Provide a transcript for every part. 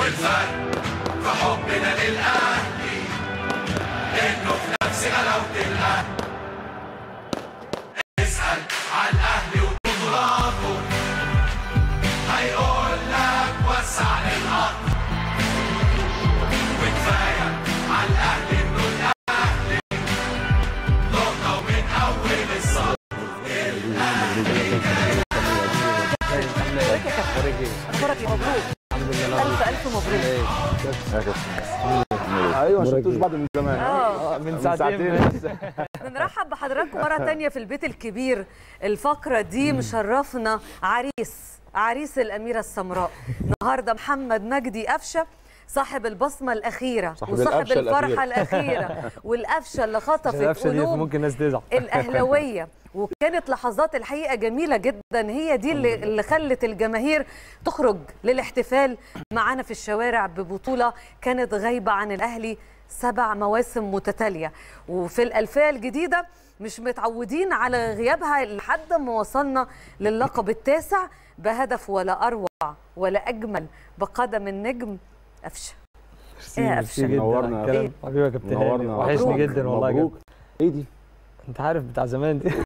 والفرق في حبنا للأهلي إنه في نفس غلاوة الأهلي اسأل على الأهلي وبطولاته هيقول لك وسع للأرض وكفاية على الأهلي إنه الأهلي نقطة ومن أول الصف اخبارك إيه؟ مبروك الف الف مبروك ايوه ما شفتوش بعض من زمان اه من ساعتين بس بنرحب بحضراتكم مره تانية في البيت الكبير الفقره دي مشرفنا عريس عريس الاميره السمراء النهارده محمد مجدي قفشه صاحب البصمه الاخيره صاحب وصاحب القفشة الفرحه الاخيره والقفشه اللي خطفت القفشه دي قلوب ممكن الناس تزعل الاهلاويه وكانت لحظات الحقيقه جميله جدا هي دي اللي, اللي خلت الجماهير تخرج للاحتفال معانا في الشوارع ببطوله كانت غايبه عن الاهلي سبع مواسم متتاليه وفي الالفيه الجديده مش متعودين على غيابها لحد ما وصلنا للقب التاسع بهدف ولا اروع ولا اجمل بقدم النجم قفشه ايه يا ميرسي قفشه جدا نورنا. على الكلام. إيه؟ حبيبي يا كابتن هاني نورنا وحشني مبروك. جدا والله مبروك جدا ايه دي؟ انت عارف بتاع زمان دي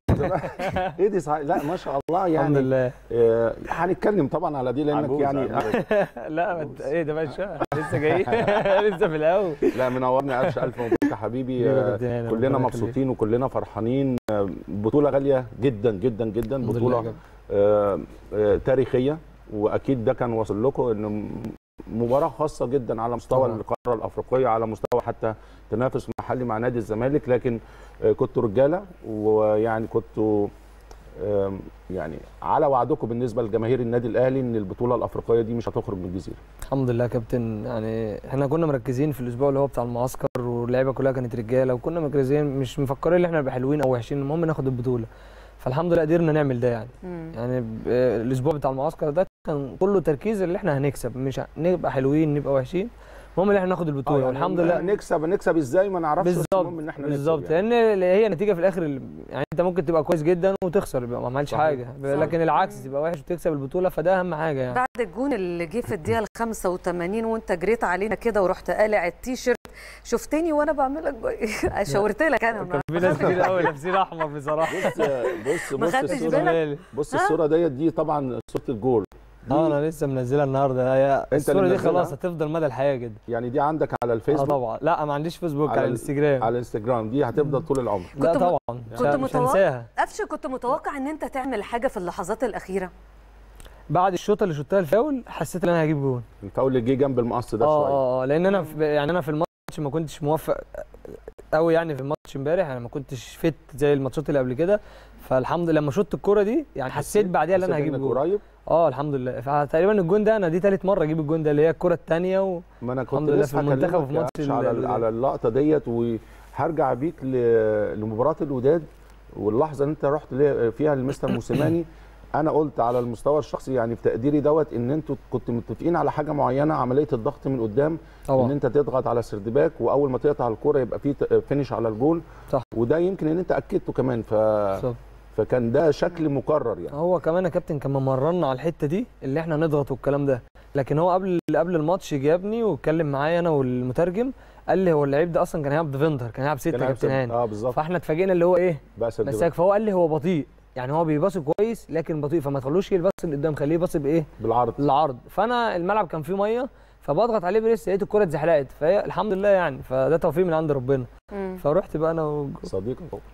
ايه دي صحيح لا ما شاء الله الحمد يعني لله آه، هنتكلم طبعا على دي لانك عجوز، يعني عجوز. لا ما انت- ايه ده باشا لسه جاي لسه في الاول لا منورني قفش الف مبروك يا حبيبي حبيبي يا آه، كابتن هاني، كلنا ربنا مبسوطين وكلنا فرحانين آه، بطوله غاليه جدا جدا جدا الحمد لله يا بطوله كابتن. آه، آه، تاريخيه واكيد ده كان واصل لكم ان مباراه خاصه جدا على مستوى طبعا. القاره الافريقيه على مستوى حتى تنافس محلي مع نادي الزمالك لكن آه، كنتوا رجاله ويعني كنتوا آم، يعني على وعدكم بالنسبه لجماهير النادي الاهلي ان البطوله الافريقيه دي مش هتخرج من الجزيره الحمد لله يا كابتن يعني احنا كنا مركزين في الاسبوع اللي هو بتاع المعسكر واللعيبه كلها كانت رجاله وكنا مركزين مش مفكرين ان احنا نبقى حلوين او وحشين المهم ناخد البطوله فالحمد لله قدرنا نعمل ده يعني مم. يعني ب- الاسبوع بتاع المعسكر ده كان كله تركيز اللي احنا هنكسب مش ه- نبقى حلوين نبقى وحشين المهم ان احنا ناخد البطوله يعني والحمد لله نكسب نكسب ازاي ما نعرفش بس بالظبط المهم ان احنا نكسب بالظبط يعني. لان هي نتيجه في الاخر ال- يعني انت ممكن تبقى كويس جدا وتخسر يبقى ما عملش صحيح. حاجه لكن العكس تبقى وحش وتكسب البطوله فده اهم حاجه يعني بعد الجون اللي جه في الدقيقه ال 85 وانت جريت علينا كده ورحت قالع التيشيرت شفتني وانا بعمل لك بقى- شاورت لك انا كان في ناس كتير قوي لابسين احمر بصراحه بص بص ما بص خدتش الصوره بالك؟ بص الصوره ديت دي طبعا صوره الجول دي اه انا لسه منزلها النهارده هي اللي الصوره دي منزلها؟ خلاص هتفضل مدى الحياه كده يعني دي عندك على اه الفيسبوك طبعا لا ما عنديش فيسبوك على ال- الانستجرام على الانستجرام دي هتفضل طول العمر لا كنت م- طبعا كنت لا، مش متوقع- هنساها قفشه كنت متوقع ان انت تعمل حاجه في اللحظات الاخيره بعد الشوطه اللي شوتها الفاول حسيت ان انا هجيب جون الفاول اللي جه جنب المقص ده اه شويه اه اه لان انا في يعني انا في الماتش ما كنتش موفق قوي يعني في الماتش امبارح يعني ما كنتش فت زي الماتشات اللي قبل كده فالحمد لله لما شوت الكوره دي يعني حسيت بعديها ان انا حسيت هجيب إنك جون قريب اه الحمد لله فتقريبا الجون ده انا دي ثالث مره اجيب الجون ده اللي هي الكره الثانيه و... ما انا كنت الحمد لله في لسه المنتخب هكلمك وفي يا ماتش قفش ال- على ال- على اللقطه ديت وهرجع بيك ل- لمباراه الوداد واللحظه اللي انت رحت ليه- فيها لمستر موسيماني انا قلت على المستوى الشخصي يعني في تقديري دوت ان انتوا كنتوا متفقين على حاجه معينه عمليه الضغط من قدام ان طبعا انت تضغط على سردباك واول ما تقطع الكوره يبقى في ت- فينش على الجول صح. وده يمكن ان انت اكدته كمان ف... بالظبط. فكان ده شكل مكرر يعني هو كمان يا كابتن كان ممرنا على الحته دي اللي احنا نضغط والكلام ده لكن هو قبل قبل الماتش جابني واتكلم معايا انا والمترجم قال لي هو اللعيب ده اصلا كان هيلعب ديفندر كان هيلعب سته كان يا كابتن هيكسب. هاني اه بالظبط فاحنا اتفاجئنا اللي هو ايه بقى سردباك مساك فهو قال لي هو بطيء يعني هو بيباصي كويس لكن بطيء فما تخلوش يباصي لقدام خليه يباصي بايه بالعرض للعرض فانا الملعب كان فيه ميه فبضغط عليه بريس لقيت الكره اتزحلقت فهي الحمد لله يعني فده توفيق من عند ربنا مم. فرحت بقى انا و... صديق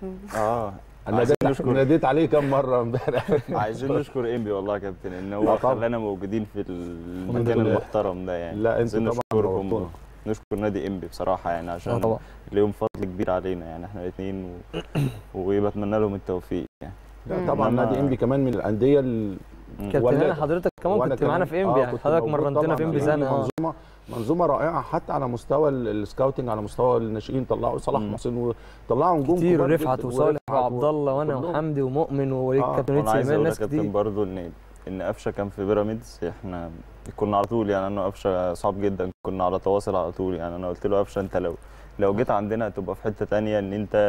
اه انا عايزين ناديت نشكر ناديت عليه كام مره امبارح عايزين نشكر انبي والله يا كابتن ان لا هو طبعا. خلانا موجودين في المكان لله. المحترم ده يعني لا، انتوا عايزين طبعا نشكرهم نورتونا. نشكر نادي انبي بصراحه يعني اه عشان طبعا ليهم فضل كبير علينا يعني احنا الاثنين و... وبتمنى لهم التوفيق يعني لا طبعا إنما- نادي انبي كمان من الانديه ال- كابتن ولا- انا حضرتك كمان وأنا كنت معانا في كمان- انبي آه، يعني كنت حضرتك موجود مرنتنا طبعاً. في انبي يعني سنه اه منظومه منظومه رائعه حتى على مستوى ال- السكاوتنج على مستوى الناشئين طلعوا صلاح مم. محسن وطلعوا نجوم كتير كبار ورفعت جداً، وصالح ورفعت وعبد الله وانا كلهم. وحمدي ومؤمن ووليد آه، كابتن وليد وانا عايز سليمان اقول ناس لك كابتن كتير برضو ان ان قفشه كان في بيراميدز احنا كنا على طول يعني انا وقفشه صعب جدا كنا على تواصل على طول يعني انا قلت له قفشه انت لو لو جيت عندنا هتبقى في حته تانية ان انت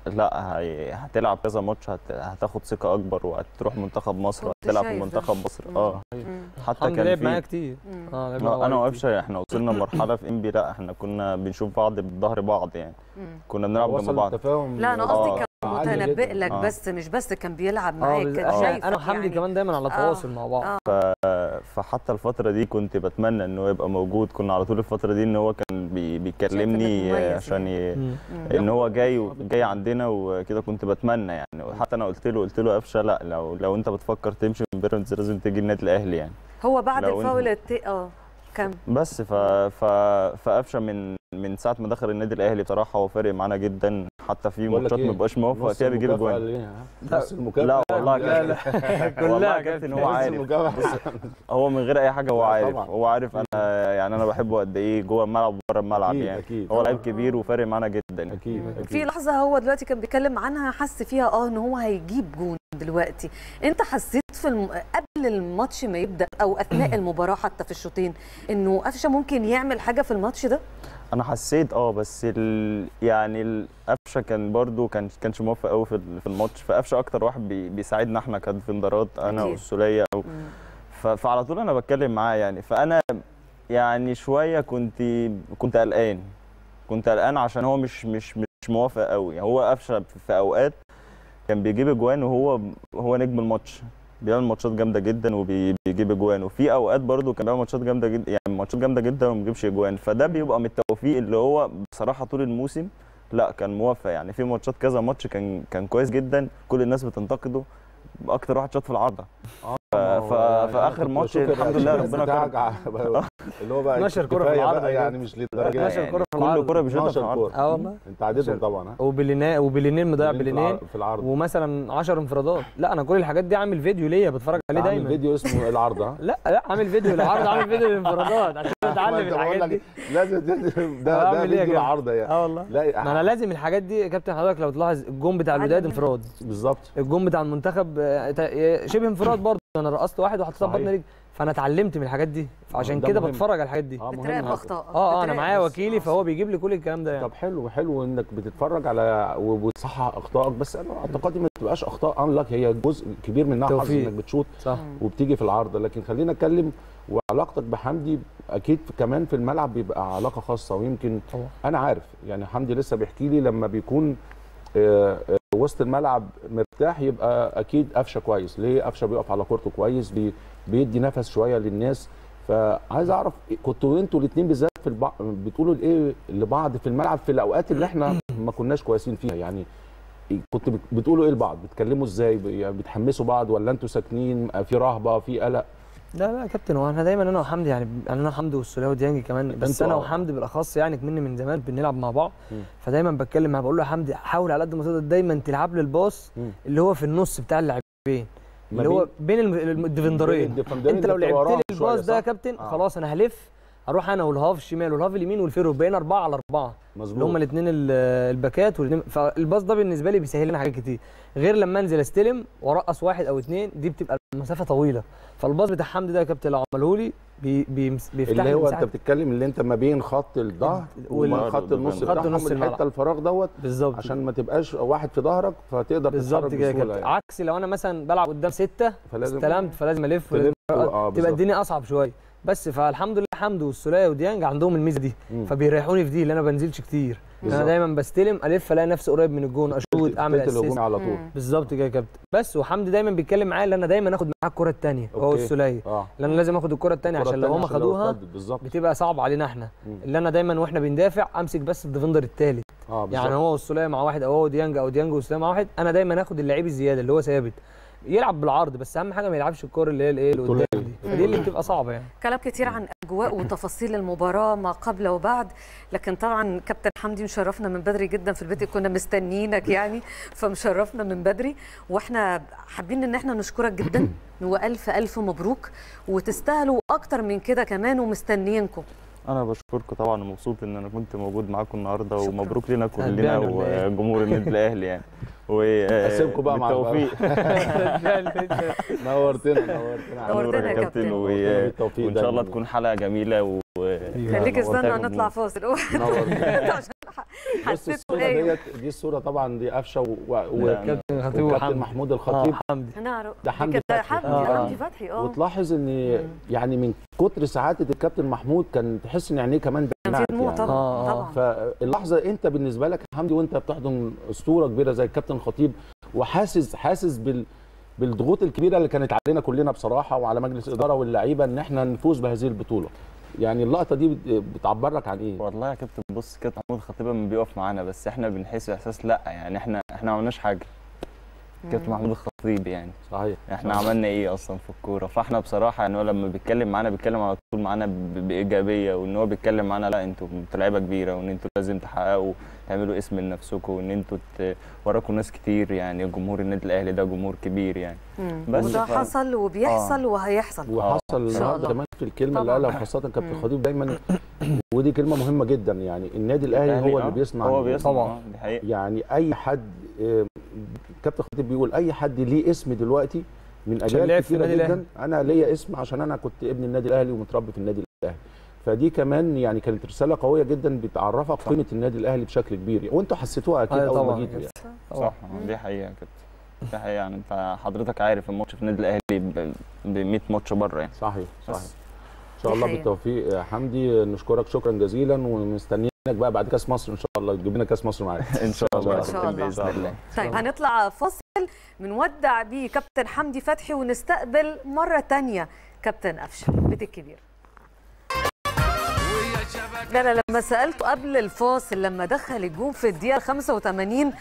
لا هي- هتلعب كذا ماتش هت... هتاخد ثقه اكبر وهتروح منتخب مصر كنت وهتلعب في شايف ده. منتخب مصر مم. اه مم. حتى حمدي كان لعب في معايا كتير مم. اه لعب لا، معايا انا كتير. وقفشه احنا وصلنا لمرحله في انبي لا احنا كنا بنشوف بعض بظهر بعض يعني مم. كنا بنلعب جنب وصل بعض التفاهم لا انا آه. قصدي كان عالي متنبئ جداً. لك آه. بس مش بس كان بيلعب اه معاك بس- كان آه، شايفك انا وحمدي يعني. كمان دايما على آه. تواصل مع بعض آه. ف... فحتى الفتره دي كنت بتمنى ان هو يبقى موجود كنا على طول الفتره دي ان هو كان بي... بيكلمني شايف إنك مميز عشان ي... مم. مم. ان هو جاي جاي عندنا وكده كنت بتمنى يعني وحتى انا قلت له قلت له قفشه لا لو لو انت بتفكر تمشي من بيراميدز لازم تيجي النادي الاهلي يعني هو بعد لو إنت- الفاول الت... اه كم بس ف ف فقفشه من من ساعه ما دخل النادي الاهلي بصراحه هو فارق معانا جدا حتى في بقول لك ماتشات إيه؟ ما بقاش موفق نص فيها بيجيب المكافأة اجوان ليه، ها؟ نص المكافأة لا والله لا لا لا والله كلها يا كابتن هو نص عارف المكافأة هو من غير اي حاجه هو لا عارف طبعاً. هو عارف انا يعني انا بحبه قد ايه جوه الملعب وبره الملعب أكيد، يعني أكيد. هو لعيب كبير وفارق معانا جدا اكيد في اكيد لحظه هو دلوقتي كان بيتكلم عنها حس فيها اه ان هو هيجيب جون دلوقتي انت حسيت في الم... قبل الماتش ما يبدا او اثناء المباراه حتى في الشوطين انه قفشه ممكن يعمل حاجه في الماتش ده انا حسيت اه بس ال... يعني القفشه كان برده كان كانش موفق قوي في ال- في الماتش فقفشه اكتر واحد بي... بيساعدنا احنا كديفندرات انا أكيد. والسوليه او مم. ف... فعلى طول انا بتكلم معاه يعني فانا يعني شويه كنت كنت قلقان كنت قلقان عشان هو مش مش مش موافق قوي هو قفشه في- في اوقات كان بيجيب اجوان وهو هو نجم الماتش بيعمل ماتشات جامده جدا وبيجيب اجوان وفي اوقات برده كان بيعمل ماتشات جامده جدا يعني ماتشات جامده جدا وما بيجيبش اجوان فده بيبقى من التوفيق اللي هو بصراحه طول الموسم لا كان موفق يعني في ماتشات كذا ماتش كان كان كويس جدا كل الناس بتنتقده اكتر واحد شاط في العارضه ف- ف- في آخر ماتش الحمد لله ربنا كرم. اللي هو بقى 12 كرة في كفاية العارضة بقى يا يعني مش للدرجه 12 يعني. كرة في كل العارضة كرة بيشوطها في 12 العارضة كرة اه والله انت عددهم طبعا ها وبلينين وبلينين مضيع في الع- بلينين في العرض ومثلا 10 انفرادات لا انا كل الحاجات دي عامل فيديو ليا بتفرج عليه عامل دايما فيديو اسمه العرض ها لا لا عامل فيديو للعرض عامل فيديو للانفرادات عشان ما اتعلم انت بقول الحاجات لك دي لازم ده ده, ده أعمل إيه يا فيديو جدع؟ العرض يعني اه والله لا ما انا لازم الحاجات دي يا كابتن حضرتك لو تلاحظ الجون بتاع الوداد علم. انفراد بالظبط الجون بتاع المنتخب آه، تا- شبه انفراد برضه انا رقصت واحد وحطيتها صحيح. ببطن رجلي فانا اتعلمت من الحاجات دي فعشان ده كده مهم. بتفرج على الحاجات دي اه بتراقب مهم اخطائك اه اه انا بتراقب معايا بس. وكيلي آه. فهو بيجيب لي كل الكلام ده يعني طب حلو حلو انك بتتفرج على وبتصحح اخطائك بس انا اعتقادي ما تبقاش اخطاء انلك هي جزء كبير منها حظ توفيق. انك بتشوط صح وبتيجي في العارضه لكن خلينا نتكلم وعلاقتك بحمدي اكيد كمان في الملعب بيبقى علاقه خاصه ويمكن طبعا انا عارف يعني حمدي لسه بيحكي لي لما بيكون آه، آه، وسط الملعب مرتاح يبقى اكيد قفشه كويس ليه قفشه بيقف على كورته كويس بي بيدي نفس شويه للناس فعايز اعرف كنتوا انتوا الاثنين بالذات في البع... بتقولوا ايه لبعض في الملعب في الاوقات اللي احنا ما كناش كويسين فيها يعني كنت بت- بتقولوا ايه لبعض بتكلموا ازاي ب- يعني بتحمسوا بعض ولا انتوا ساكنين في رهبه في قلق لا لا يا كابتن هو احنا دايما انا وحمدي يعني يعني انا حمدي والسوليه وديانجي كمان بس انتوا انا اه. وحمدي بالاخص يعني كمني من زمان بنلعب مع بعض مم. فدايما بتكلم معاه بقول له يا حمدي حاول على قد ما تقدر دايما تلعب لي الباص مم. اللي هو في النص بتاع اللاعبين ما اللي هو بين- بين الم- الم- الديفندرين الديفندرين انت لو ده بتبقى لعبت وراهم لي شوية، الباص ده يا صح؟ كابتن آه. خلاص انا هلف اروح انا والهاف الشمال والهاف اليمين والفيرو بقينا اربعه على اربعه اللي هم مظبوط الاثنين الباكات والاثنين فالباص ده بالنسبه لي بيسهل لنا حاجات كتير غير لما انزل استلم وارقص واحد او اثنين دي بتبقى المسافه طويله فالباص بتاع حمدي ده يا كابتن لو عمله لي بي بيمس- بيفتح اللي لي هو مساحة انت بتتكلم اللي انت ما بين خط الظهر وال- وخط النص خط بتاعهم نص الملعب. الحته الفراغ دوت بالظبط عشان ما تبقاش واحد في ظهرك فتقدر بالظبط تتحرك كده يا بسهوله كابتن يعني. عكس لو انا مثلا بلعب قدام سته فلازم استلمت فلازم الف تلف ولازم اه تبقى بالظبط الدنيا اصعب شويه بس فالحمد لله حمدي والسوليه وديانج عندهم الميزه دي مم. فبيريحوني في دي اللي انا بنزلش كتير انا بالظبط. دايما بستلم الف الاقي نفسي قريب من الجون اشوط اعمل تلت الهجوم اسيست على طول مم. بالظبط كده يا كابتن بس وحمدي دايما بيتكلم معايا ان انا دايما اخد معاه الكره الثانيه هو أوكي. والسوليه اه لان انا لازم اخد الكره الثانيه الكرة عشان لو التانية هم خدوها اتسدد بالظبط بتبقى صعبه علينا احنا مم. اللي انا دايما واحنا بندافع امسك بس الديفندر الثالث اه بالظبط يعني هو والسوليه مع واحد او هو ديانج او ديانج والسوليه مع واحد انا دايما اخد اللعيب الزياده اللي هو ثابت يلعب بالعرض بس اهم حاجه ما يلعبش الكوره اللي هي الايه اللي قدام طولية. دي فدي اللي بتبقى صعبه يعني كلام كتير عن اجواء وتفاصيل المباراه ما قبل وبعد لكن طبعا كابتن حمدي مشرفنا من بدري جدا في البيت كنا مستنيينك يعني فمشرفنا من بدري واحنا حابين ان احنا نشكرك جدا والف الف مبروك وتستاهلوا اكتر من كده كمان ومستنيينكم انا بشكركم طبعا ومبسوط ان انا كنت موجود معاكم النهارده شكراً. ومبروك لينا كلنا هتبيعنا ولا إيه؟ وجمهور النادي الاهلي يعني و أسيبكم بقى مع بالتوفيق نورتنا نورتنا نورتنا يا كابتن. و... بالتوفيق وان شاء الله دايماً. تكون حلقه جميله و خليك استنى نورتنا نطلع فاصل نورتنا عشان بص حسيته الصوره ايه ديت دي الصوره طبعا دي قفشه و- و- لا، وكابتن كابتن خطيب وكابتن وحمدي محمود اه الخطيب حمدي نعرف ده حمدي كده فتحي. حمدي آه. حمدي فتحي اه وتلاحظ ان يعني من كتر سعاده الكابتن محمود كان تحس ان عينيه كمان كان في دمعت دموع يعني. طبعا آه، آه. طبعا فاللحظه انت بالنسبه لك يا حمدي وانت بتحضن اسطوره كبيره زي الكابتن خطيب وحاسس حاسس بال بالضغوط الكبيره اللي كانت علينا كلنا بصراحه وعلى مجلس الاداره واللعيبه ان احنا نفوز بهذه البطوله يعني اللقطه دي بت- بتعبر لك عن ايه والله يا كابتن بص كابتن محمود خطيب لما بيقف معانا بس احنا بنحس احساس لا يعني احنا احنا ما عملناش حاجه كابتن محمود الخطيب يعني صحيح احنا عملنا ايه اصلا في الكوره فاحنا بصراحه يعني هو لما بيتكلم معانا بيتكلم على طول معانا ب- بايجابيه وان هو بيتكلم معانا لا انتوا انتوا لعيبه كبيره وان انتوا لازم تحققوا تعملوا اسم لنفسكم وان انتوا ت- وراكم ناس كتير يعني جمهور النادي الاهلي ده جمهور كبير يعني مم. بس وده ف- حصل وبيحصل آه. وهيحصل وحصل شاء النهارده الله. كمان في الكلمه اللي طبعاً. قالها خاصه كابتن مم. خطيب دايما ودي كلمه مهمه جدا يعني النادي الاهلي هو آه، اللي بيصنع هو النادي. بيصنع طبعاً. آه، دي حقيقه يعني اي حد آه، كابتن خطيب بيقول اي حد ليه اسم دلوقتي من اجيال لعب في كتيره النادي جدا انا ليا اسم عشان انا كنت ابن النادي الاهلي ومتربي في النادي الاهلي فدي كمان يعني كانت رساله قويه جدا بتعرفك قيمه النادي الاهلي بشكل كبير وانتوا حسيتوها اكيد أيوة اول ما طبعاً. جيتوا يعني صح دي حقيقه كده دي حقيقه يعني انت حضرتك عارف الماتش في النادي الاهلي ب 100 ماتش بره يعني صحيح صحيح بس. ان شاء دي الله حقيقة. بالتوفيق يا حمدي نشكرك شكرا جزيلا ومستنيينك بقى بعد كاس مصر ان شاء الله تجيب لنا كاس مصر معاك ان شاء الله يا إن شاء كابتن الله. باذن الله طيب هنطلع فاصل بنودع بيه كابتن حمدي فتحي ونستقبل مرة تانية كابتن قفشه بيت الكبير ده انا لما سالته قبل الفاصل لما دخل الجون في الدقيقه 85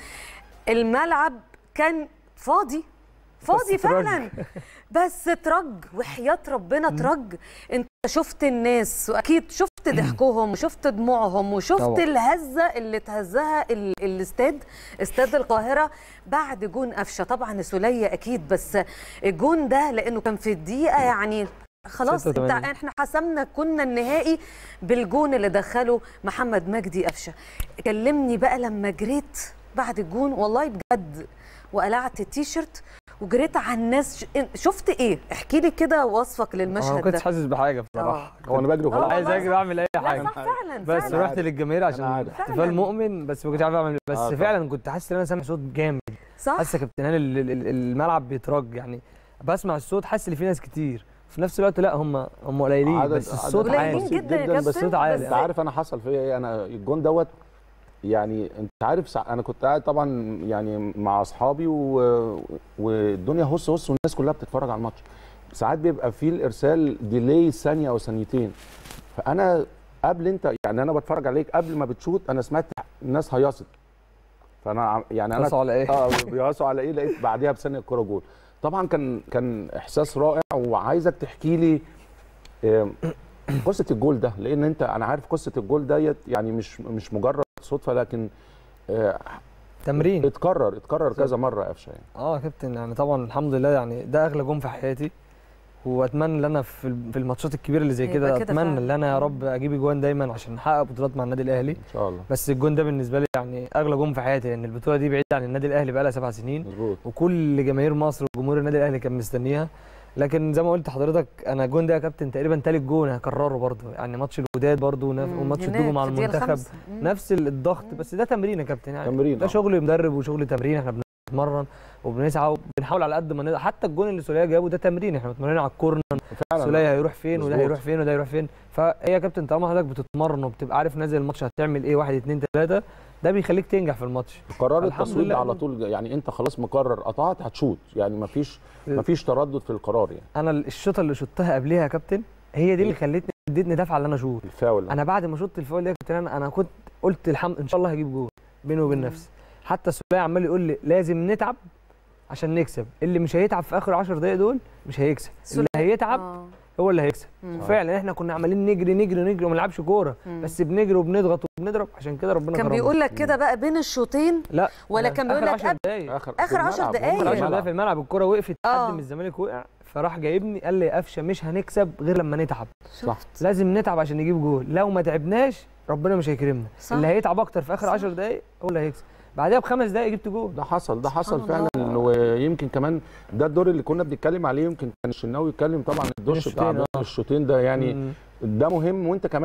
الملعب كان فاضي فاضي بس ترج. فعلا بس ترج وحياه ربنا ترج انت شفت الناس واكيد شفت ضحكهم وشفت دموعهم وشفت طبعا. الهزه اللي اتهزها ال- الاستاد استاد القاهره بعد جون قفشه طبعا سوليه اكيد بس الجون ده لانه كان في الدقيقه يعني خلاص انت 86. احنا حسمنا كنا النهائي بالجون اللي دخله محمد مجدي قفشه كلمني بقى لما جريت بعد الجون والله بجد وقلعت التيشيرت وجريت على الناس ش- شفت ايه احكي لي كده وصفك انا ما للمشهد كنتش ده حاسس بحاجه بصراحه هو انا بجري آه، وخلاص عايز والله اجري صح. واعمل اي لا حاجه صح فعلا بس فعلا. رحت للجماهير عشان عارف. احتفال فعلاً. مؤمن بس ما كنتش عارف اعمل بس آه، طبعاً. فعلا كنت حاسس ان انا سامع صوت جامد صح حاسس يا كابتن هاني ال- ال- الملعب بيترج يعني بسمع الصوت حاسس ان في ناس كتير في نفس الوقت لا هم هم قليلين عدد- بس عدد الصوت قليلين عالي بسيط جدا يا جدا، كابتن بس الصوت عالي. بس انت عارف انا حصل فيا ايه انا الجون دوت يعني انت عارف سع... انا كنت قاعد طبعا يعني مع اصحابي و... والدنيا هص هص والناس كلها بتتفرج على الماتش ساعات بيبقى في الارسال ديلي ثانيه او ثانيتين فانا قبل انت يعني انا بتفرج عليك قبل ما بتشوط انا سمعت الناس هيصت فانا عم- يعني انا قصوا على ايه اه بيقاسوا على ايه لقيت بعديها بثانيه الكوره جول طبعا كان كان احساس رائع وعايزك تحكي لي آم، قصه الجول ده لان انت انا عارف قصه الجول ديت يعني مش مش مجرد صدفه لكن آه، تمرين اتكرر اتكرر كذا مره قفشه يعني اه يا كابتن يعني طبعا الحمد لله يعني ده اغلى جون في حياتي واتمنى ان انا في ال- في الماتشات الكبيره اللي زي هيبقى كده كده اتمنى فعلا. ان انا يا رب اجيب اجوان دايما عشان احقق بطولات مع النادي الاهلي ان شاء الله بس الجون ده بالنسبه لي يعني اغلى جون في حياتي لان البطوله دي بعيده عن النادي الاهلي بقى لها سبع سنين مظبوط وكل جماهير مصر وجمهور النادي الاهلي كان مستنيها لكن زي ما قلت لحضرتك انا الجون ده يا كابتن تقريبا تالت جون هكرره برضه يعني ماتش الوداد برضه ونف- مم، وماتش هناك الدوجو مع في الدقيقة المنتخب الخامسة. مم. نفس الضغط بس ده تمرين يا كابتن يعني تمرين، ده آه. شغل مدرب وشغل تمرين احنا بنتمرن وبنسعى وبنحاول على قد ما نقدر حتى الجون اللي سوليه جابه ده تمرين احنا متمرنين على الكورنر فعلا سوليه هيروح فين وده مظبوط. هيروح فين وده هيروح فين فهي يا كابتن طالما حضرتك بتتمرن وبتبقى عارف نازل الماتش هتعمل ايه واحد اتنين تلاته ده بيخليك تنجح في الماتش قرار الحمد التصويت لله. على طول يعني انت خلاص مقرر قطعت هتشوط يعني مفيش مفيش تردد في القرار يعني انا الشوطه اللي شطها قبليها يا كابتن هي دي اللي خلتني ادتني دفعه ان انا اشوط الفاول انا بعد ما شطت الفاول ده يا كابتن انا انا كنت قلت الحمد ان شاء الله هجيب جول بيني وبين نفسي حتى السوليه عمال يقول لي لازم نتعب عشان نكسب اللي مش هيتعب في اخر 10 دقايق دول مش هيكسب اللي هيتعب آه. هو اللي هيكسب مم. فعلا احنا كنا عمالين نجري نجري نجري وما نلعبش كوره مم. بس بنجري وبنضغط وبنضرب عشان كده ربنا كان كرمنا. بيقول لك كده بقى بين الشوطين لا ولا ده كان بيقول آخر لك 10 قبل- دقايق اخر آخر في عشر الملعب، دقايق. هم اخر 10 الملعب. دقايق في الملعب الكوره وقفت آه. حد من الزمالك وقع فراح جايبني قال لي يا قفشه مش هنكسب غير لما نتعب صح لازم نتعب عشان نجيب جول لو ما تعبناش ربنا مش هيكرمنا صح. اللي هيتعب اكتر في اخر صح. 10 دقايق هو اللي هيكسب بعدها بخمس دقايق جبت جول ده حصل ده حصل سبحان فعلا ويمكن كمان ده الدور اللي كنا بنتكلم عليه يمكن كان الشناوي يتكلم طبعا الدش بتاع الشوطين، بين آه. الشوطين ده يعني مم. ده مهم وانت كمان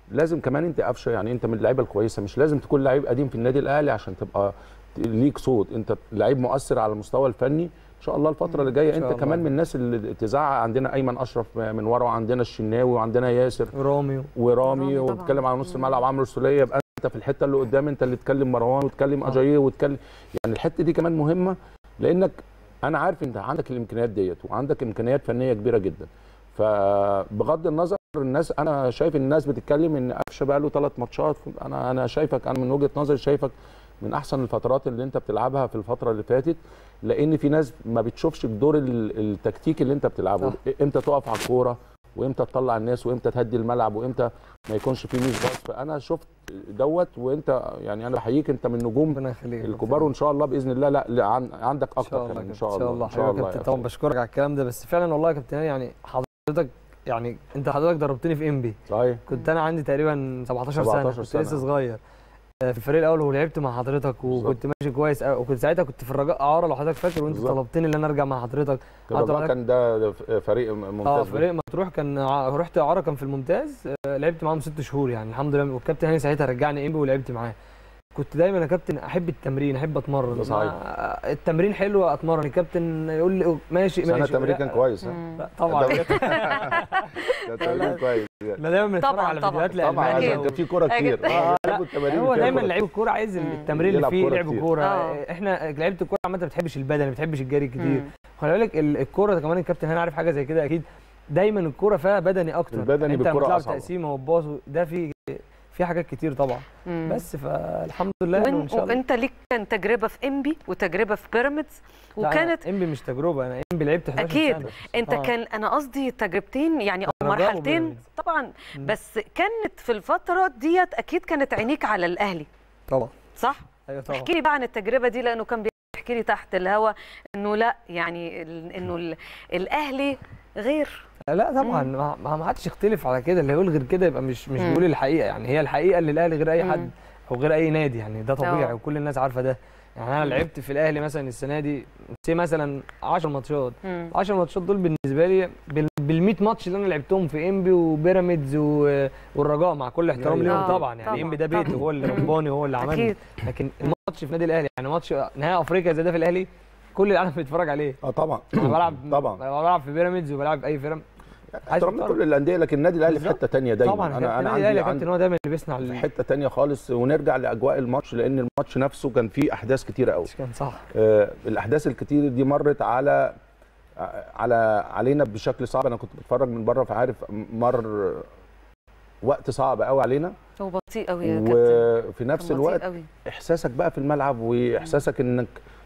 لازم كمان انت قفشه يعني انت من اللعيبه الكويسه مش لازم تكون لعيب قديم في النادي الاهلي عشان تبقى ليك صوت انت لعيب مؤثر على المستوى الفني ان شاء الله الفتره اللي جايه إن شاء انت كمان الله. من الناس اللي تزعق عندنا ايمن اشرف من ورا وعندنا الشناوي وعندنا ياسر رامي ورامي رامي طبعاً. وبتكلم على نص الملعب عمرو السوليه يبقى انت في الحته اللي قدام انت اللي تكلم مروان وتكلم آه. اجاييه وتكلم يعني الحته دي كمان مهمه لانك انا عارف انت عندك الامكانيات ديت وعندك امكانيات فنيه كبيره جدا فبغض النظر الناس انا شايف الناس بتتكلم ان قفشه بقى له ثلاث ماتشات انا انا شايفك انا من وجهه نظري شايفك من احسن الفترات اللي انت بتلعبها في الفتره اللي فاتت لان في ناس ما بتشوفش الدور ال- التكتيكي اللي انت بتلعبه صح. امتى تقف على الكوره وامتى تطلع الناس وامتى تهدي الملعب وامتى ما يكونش فيه ميس باص فانا شفت دوت وانت يعني انا بحييك انت من نجوم ربنا يخليك الكبار وان شاء الله باذن الله لا, لا عن- عندك ان شاء اكتر الله كمان ان كابتن. شاء الله ان شاء الله حبيبي يا كابتن يا طبعا فندم. بشكرك على الكلام ده بس فعلا والله يا كابتن هاني يعني حضرتك يعني انت حضرتك دربتني في ام بي صحيح كنت انا عندي تقريبا 17 سنه 17 كنت سنة. لسه صغير آه، في الفريق الاول ولعبت مع حضرتك وكنت ماشي كويس أوي، وكنت ساعتها كنت في الرجاء اعاره لو حضرتك فاكر وانت بالظبط. طلبتني ان انا ارجع مع حضرتك الرجاء حضرتك- كان ده فريق ممتاز اه جداً. فريق مطروح كان ع- رحت اعاره كان في الممتاز آه، لعبت معاهم ست شهور يعني الحمد لله والكابتن هاني ساعتها رجعني انبي ولعبت معاه كنت دايما يا كابتن احب التمرين احب اتمرن ده صحيح. ما- التمرين حلو اتمرن الكابتن يقول لي ماشي سنه ماشي تمرين كان كويس ها؟ مم. لا، طبعا كان تمرين كويس احنا دايما بنتفرج طبعاً، على طبعاً. فيديوهات طبعا لألمانيا عشان كان في كوره أكيد. كتير آه، لا، بيحبوا التمارين هو فيها دايما كورة. لعيب الكوره عايز مم. التمرين اللي يلعب فيه كورة لعب كتير. الكوره آه. احنا لعيبه الكوره عامه ما بتحبش البدن ما بتحبش الجري كتير مم. خلي بالك ال- الكوره ده كمان الكابتن هاني عارف حاجه زي كده اكيد دايما الكوره فيها بدني اكتر البدني يعني انت بالكرة لما أصعب. تقسيمه وباص ده في في حاجات كتير طبعا مم. بس فالحمد لله إنه وإن ان شاء الله وانت ليك كان تجربه في انبي وتجربه في بيراميدز لا، أنا وكانت انبي مش تجربه انا انبي لعبت 11 أكيد. سنه انت آه. كان انا قصدي تجربتين يعني او الرجاء مرحلتين وبيراميدز. طبعا مم. بس كانت في الفتره ديت اكيد كانت عينيك على الاهلي طبعا صح ايوه طبعا احكي لي بقى عن التجربه دي لانه كان بيحكي لي تحت الهوا انه لا يعني ال- انه ال- الاهلي غير لا طبعا ما ما ما حدش يختلف على كده اللي يقول غير كده يبقى مش مش مم. بيقول الحقيقه يعني هي الحقيقه اللي الاهلي غير اي مم. حد او غير اي نادي يعني ده طبيعي آه. وكل الناس عارفه ده يعني انا لعبت في الاهلي مثلا السنه دي سي مثلا 10 ماتشات مم. 10 ماتشات دول بالنسبه لي بال 100 ماتش اللي انا لعبتهم في انبي وبيراميدز و- والرجاء مع كل احترامي أيوة. ليهم آه، طبعا يعني طبعاً، انبي ده بيتي طبعاً. هو اللي رباني هو اللي عملني اكيد لكن الماتش في نادي الاهلي يعني ماتش نهائي افريقيا زي ده في الاهلي كل العالم بيتفرج عليه اه طبعا انا بلعب طبعا بلعب في بيراميدز وبلعب في اي فرقه احترامنا كل الانديه لكن النادي الاهلي في بالظبط. حته ثانيه دايما طبعا انا انا انا الاهلي يا عندي, كابتن عندي هو دايما اللي بيصنع في ال- حته ثانيه خالص ونرجع لاجواء الماتش لان الماتش نفسه كان فيه احداث كتيره قوي كان صح آه، الاحداث الكتير دي مرت على على علينا بشكل صعب انا كنت بتفرج من بره فعارف مر وقت صعب قوي علينا هو بطيء قوي يا كابتن وفي نفس كان بطيء الوقت قوي. احساسك بقى في الملعب واحساسك انك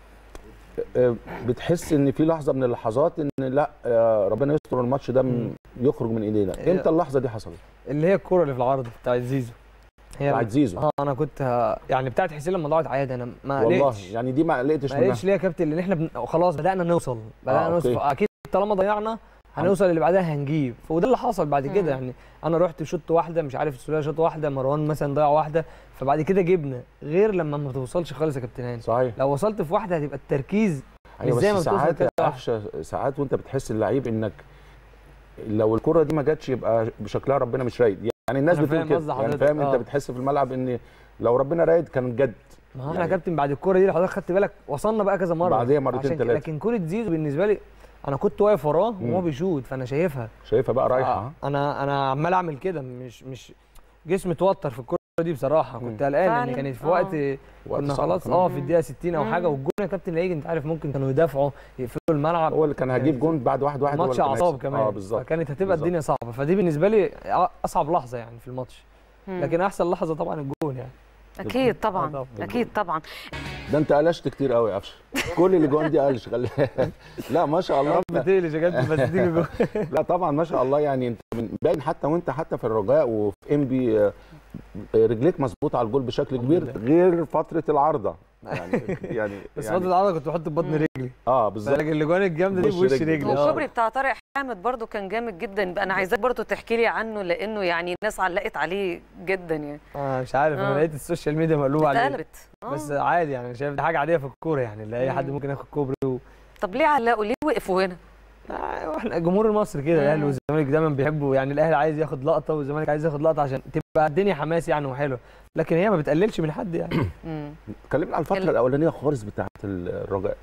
آه، بتحس ان في لحظه من اللحظات ان لا آه، ربنا يستر الماتش ده من- يخرج من ايدينا إيه. امتى اللحظه دي حصلت اللي هي الكوره اللي في العرض بتاعت زيزو هي بتاعت زيزو اه انا كنت ه- يعني بتاعت حسين لما ضاعت عادي انا ما والله قلقتش يعني دي ما قلقتش ما منها قلقتش ليه يا كابتن لان احنا بن... خلاص بدانا نوصل بدانا آه، نوصل أوكي. اكيد طالما ضيعنا هنوصل اللي بعدها هنجيب وده اللي حصل بعد مم. كده يعني انا رحت شوط واحده مش عارف السوليه شوط واحده مروان مثلا ضيع واحده فبعد كده جبنا غير لما ما توصلش خالص يا كابتن هاني صحيح لو وصلت في واحده هتبقى التركيز ايوه مش زي ما بس بتوصل ساعات كده يا واحدة. قفشه ساعات وانت بتحس اللعيب انك لو الكره دي ما جاتش يبقى بشكلها ربنا مش رايد يعني الناس أنا بتقول فاهم كده قصد يعني حضرتك، فاهم انت آه. بتحس في الملعب ان لو ربنا رايد كان جد ما هو احنا يعني- يا كابتن بعد الكوره دي لو حضرتك خدت بالك وصلنا بقى كذا مره بعديها مرتين عشان كده- تلاتة. لكن كوره زيزو بالنسبه لي انا كنت واقف وراه مم. وهو بيشوط فانا شايفها شايفها بقى رايحه آه، انا انا عمال اعمل كده مش مش جسمي اتوتر في الكوره دي بصراحه كنت مم. قلقان فعلاً، لان كانت في آه. وقت وقت كنا صعب. خلاص اه في الدقيقه 60 او مم. حاجه والجون يا كابتن اللي هيجي انت عارف ممكن كانوا يدافعوا يقفلوا الملعب هو اللي كان هجيب جون بعد واحد واحد هو ماتش اللي كان اعصاب هيكسب. كمان اه بالظبط فكانت هتبقى بالظبط. الدنيا صعبه فدي بالنسبه لي اصعب لحظه يعني في الماتش مم. لكن احسن لحظه طبعا الجون يعني اكيد آه، طبعا طبعاً. اكيد طبعا ده انت قلشت كتير قوي يا قفشه كل اللي جون دي قلش خلي لا ما شاء الله رب انت- تقلش يا كابتن بس تيجي جون لا طبعا ما شاء الله يعني انت من باين حتى وانت حتى في الرجاء وفي ام بي رجليك مظبوطه على الجول بشكل كبير لله. غير فتره العارضه يعني يعني بس يعني فتره العرض كنت بحط ببطن مم. رجلي اه بالظبط لكن الاجوان الجامده دي بوش بوش رجلي. رجلي آه. والكوبري بتاع طارق حامد برضو كان جامد جدا انا عايزاك برضو تحكي لي عنه لانه يعني الناس علقت عليه جدا يعني آه مش عارف انا آه. لقيت السوشيال ميديا مقلوبه عليه اتقلبت آه. بس عادي يعني شايف دي حاجه عاديه في الكوره يعني اللي اي حد مم. ممكن ياخد كوبري و... طب ليه علقوا ليه وقفوا هنا آه، احنا جمهور مصر كده الاهلي مم. والزمالك دايما بيحبوا يعني الاهلي عايز ياخد لقطه والزمالك عايز ياخد لقطه عشان تبقى الدنيا حماس يعني وحلوه لكن هي ما بتقللش من حد يعني مم. اتكلمنا على الفتره ال- الاولانيه خالص بتاعت الرجاء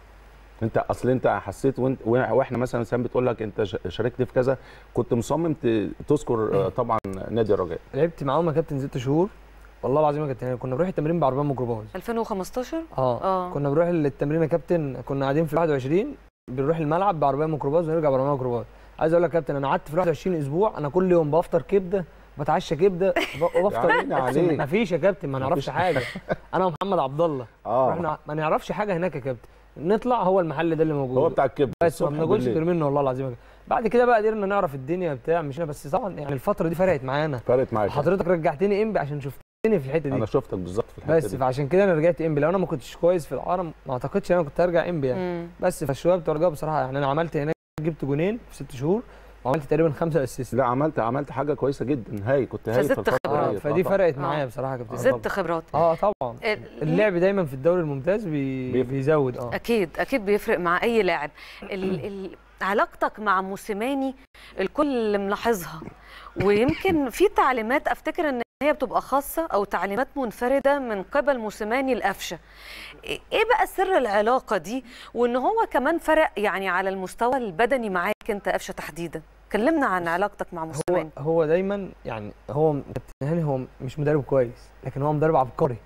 انت اصل انت حسيت وانت واحنا مثلا سام بتقول لك انت ش- شاركت في كذا كنت مصمم ت- تذكر آه، طبعا نادي الرجاء لعبت معاهم يا كابتن ست شهور والله العظيم يا كابتن كنا بنروح التمرين بعربيه ميكروباص 2015 اه اه كنا بنروح التمرين يا كابتن كنا قاعدين في 21 بنروح الملعب بعربيه ميكروباص ونرجع بعربيه ميكروباص عايز اقول لك يا كابتن انا قعدت في 21 اسبوع انا كل يوم بفطر كبده بتعشى كبده ب- وبفطر يا عيني عليك. ما فيش يا كابتن ما نعرفش مفيش. حاجه انا ومحمد عبد الله اه رحنا ما نعرفش حاجه هناك يا كابتن نطلع هو المحل ده اللي موجود هو بتاع الكبده بس ما الصبح بناكلش بالليل. غير منه والله العظيم يا كابتن. بعد كده بقى قدرنا نعرف الدنيا بتاع مشينا بس طبعا يعني الفتره دي فرقت معانا فرقت معاك حضرتك رجعتني انبي عشان شفتني في الحته دي انا شفتك بالظبط في الحته بس دي فعشان كده انا رجعت انبي لو انا ما كنتش كويس في العرم ما اعتقدش ان انا كنت هرجع انبي يعني مم. بس فالشباب بتوع الرجاء بصراحه يعني انا عملت هناك جبت جونين في ست شهور وعملت تقريبا خمسه اسيست لا عملت عملت حاجه كويسه جدا هاي كنت هاي فزدت في الفترة خبرات. ديت. فدي آه طبعاً. فرقت آه. معايا بصراحه يا كابتن زدت خبرات اه طبعا ال- اللعب دايما في الدوري الممتاز بي... بيفرق. بيزود اه اكيد اكيد بيفرق مع اي لاعب ال ال علاقتك مع موسيماني الكل ملاحظها ويمكن في تعليمات افتكر ان هي بتبقى خاصه او تعليمات منفرده من قبل موسيماني القفشه ايه بقى سر العلاقه دي وان هو كمان فرق يعني على المستوى البدني معاك انت قفشه تحديدا كلمنا عن علاقتك مع هو موسيماني هو دايما يعني هو كابتن هاني هو مش مدرب كويس لكن هو مدرب عبقري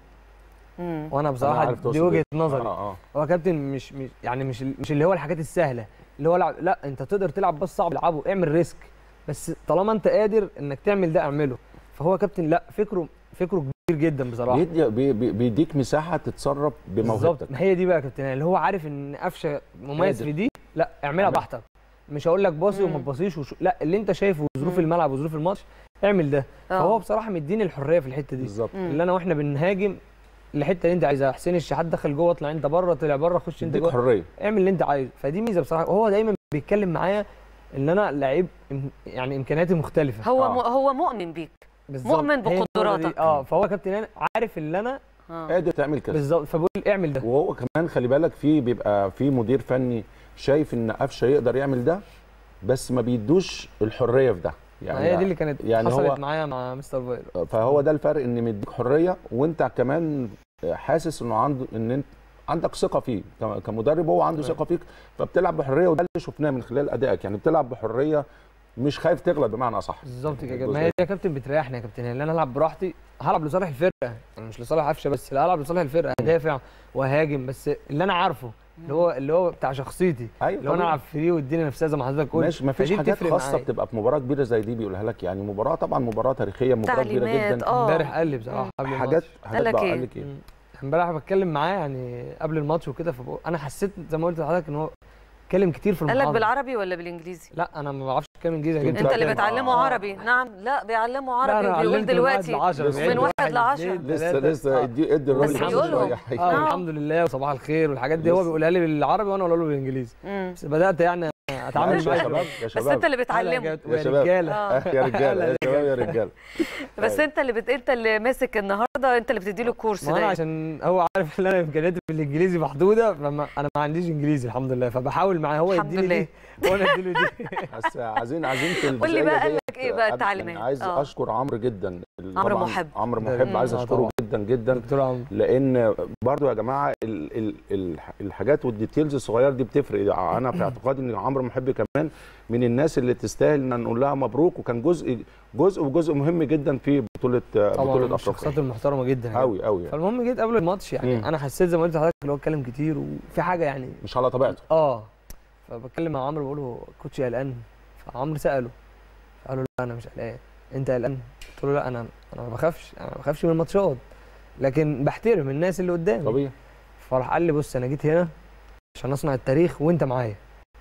مم. وانا أنا بصراحه عارف دي تقصد وجهه إيه. نظري اه اه هو كابتن مش مش يعني مش مش اللي هو الحاجات السهله اللي هو لعب لا انت تقدر تلعب بس صعب العبه اعمل ريسك بس طالما انت قادر انك تعمل ده اعمله فهو كابتن لا فكره فكره كبير جدا بصراحه بيدي بي- بي- بيديك مساحه تتصرف بالظبط بموهبتك ما هي دي بقى يا كابتن اللي هو عارف ان قفشه مميز قادر. في دي لا اعملها اعمل. براحتك مش هقول لك باصي وما مم. تباصيش وشو... لا اللي انت شايفه ظروف مم. الملعب وظروف الماتش اعمل ده آه. فهو بصراحه مديني الحريه في الحته دي بالظبط مم. اللي انا واحنا بنهاجم الحته اللي انت عايزها حسين الشحات دخل جوه اطلع انت بره طلع بره خش انت يديك جوه حريه اعمل اللي انت عايزه فدي ميزه بصراحه وهو دايما بيتكلم معايا ان انا لعيب إم- يعني امكانياتي مختلفه هو آه. م- هو مؤمن بيك بالظبط. مؤمن هي النقطة دي. بقدراتك. اه فهو كابتن انا عارف اللي انا آه. قادر تعمل كذا بالظبط فبقول اعمل ده وهو كمان خلي بالك في بيبقى في مدير فني شايف ان قفشه يقدر يعمل ده بس ما بيدوش الحريه في ده يعني هي دي اللي كانت يعني يعني حصلت هو- معايا مع مستر فاير فهو ده الفرق ان مديك حريه وانت كمان حاسس انه عنده ان انت عندك ثقه فيه ك- كمدرب هو عنده تمام. ثقه فيك فبتلعب بحريه وده اللي شفناه من خلال ادائك يعني بتلعب بحريه مش خايف تغلب بمعنى اصح بالظبط كده الجزء ما هي دي يا كابتن بتريحني يا كابتن ان انا العب براحتي هلعب لصالح الفرقه يعني مش لصالح قفشه بس لا هلعب لصالح الفرقه هدافع وهاجم بس اللي انا عارفه اللي هو اللي هو بتاع شخصيتي ايوه اللي هو انا العب فري والدنيا نفسها زي ما حضرتك قلت ماشي ما فيش فدي حاجات بتفرق خاصه معايا. بتبقى في مباراه كبيره زي دي بيقولها لك يعني مباراه طبعا مباراه تاريخيه مباراه كبيره تعليمات جدا اه امبارح قال لي بصراحه قبل حاجات الماتش حاجات لك بقى إيه؟ قال لك ايه مم. امبارح بتكلم معاه يعني قبل الماتش وكده فانا حسيت زي ما قلت لحضرتك ان هو اتكلم كتير في قال لك المحاضره بالعربي ولا بالانجليزي لا انا ما بعرفش اتكلم انجليزي انت جدا انت اللي كان- بتعلمه آه. عربي نعم لا بيعلمه لا، عربي أنا بيقول علمت من واحد دلوقتي لعشرة، لسه. بقيت من واحد لعشرة. اتنين، لسه تلاتة. لسه آه. ادي ادي الراجل بس فرصة يقولهم. شوية. اه آه. الحمد لله وصباح الخير والحاجات دي هو لسه. بيقولها لي بالعربي وانا اقولها له بالانجليزي مم. بس بدات يعني اتعامل يا معاه شباب يا بس شباب انت اللي بتعلمه يا يا شباب. رجاله آه. يا رجاله يا شباب يا رجاله بس انت اللي بت... انت اللي ماسك النهارده انت اللي بتدي له الكورس ما انا ده عشان هو عارف ان انا امكانياتي في الانجليزي محدوده فما انا ما عنديش انجليزي الحمد لله فبحاول معاه هو الحمد يديني دي وانا اديله دي بس عايزين عايزين في قول لي الجزئية بقى قال ديت لك ايه بقى أنا- التعليمات؟ أنا عايز آه. اشكر عمرو جدا عمرو طبعاً محب. عمرو ده- محب عايز آه اشكره طبعاً. جدا جدا دكتور عمرو لان برضو يا جماعه ال ال ال الحاجات والديتيلز الصغيره دي بتفرق انا في اعتقادي ان عمرو محب كمان من الناس اللي تستاهل ان نقول لها مبروك وكان جزء جزء وجزء مهم جدا في بطوله طبعا بطوله من الشخصيات افريقيا المحترمه جدا يعني. قوي قوي يعني. فالمهم جيت قبل الماتش يعني مم. انا حسيت زي ما قلت لحضرتك اللي هو اتكلم كتير وفي حاجه يعني مش على طبيعته اه فبتكلم مع عمرو بقول له كوتش قلقان فعمرو ساله فقال له لا انا مش قلقان انت قلقان قلت له لا انا انا ما بخافش انا ما بخافش من الماتشات لكن بحترم الناس اللي قدامي طبيعي فراح قال لي بص انا جيت هنا عشان اصنع التاريخ وانت معايا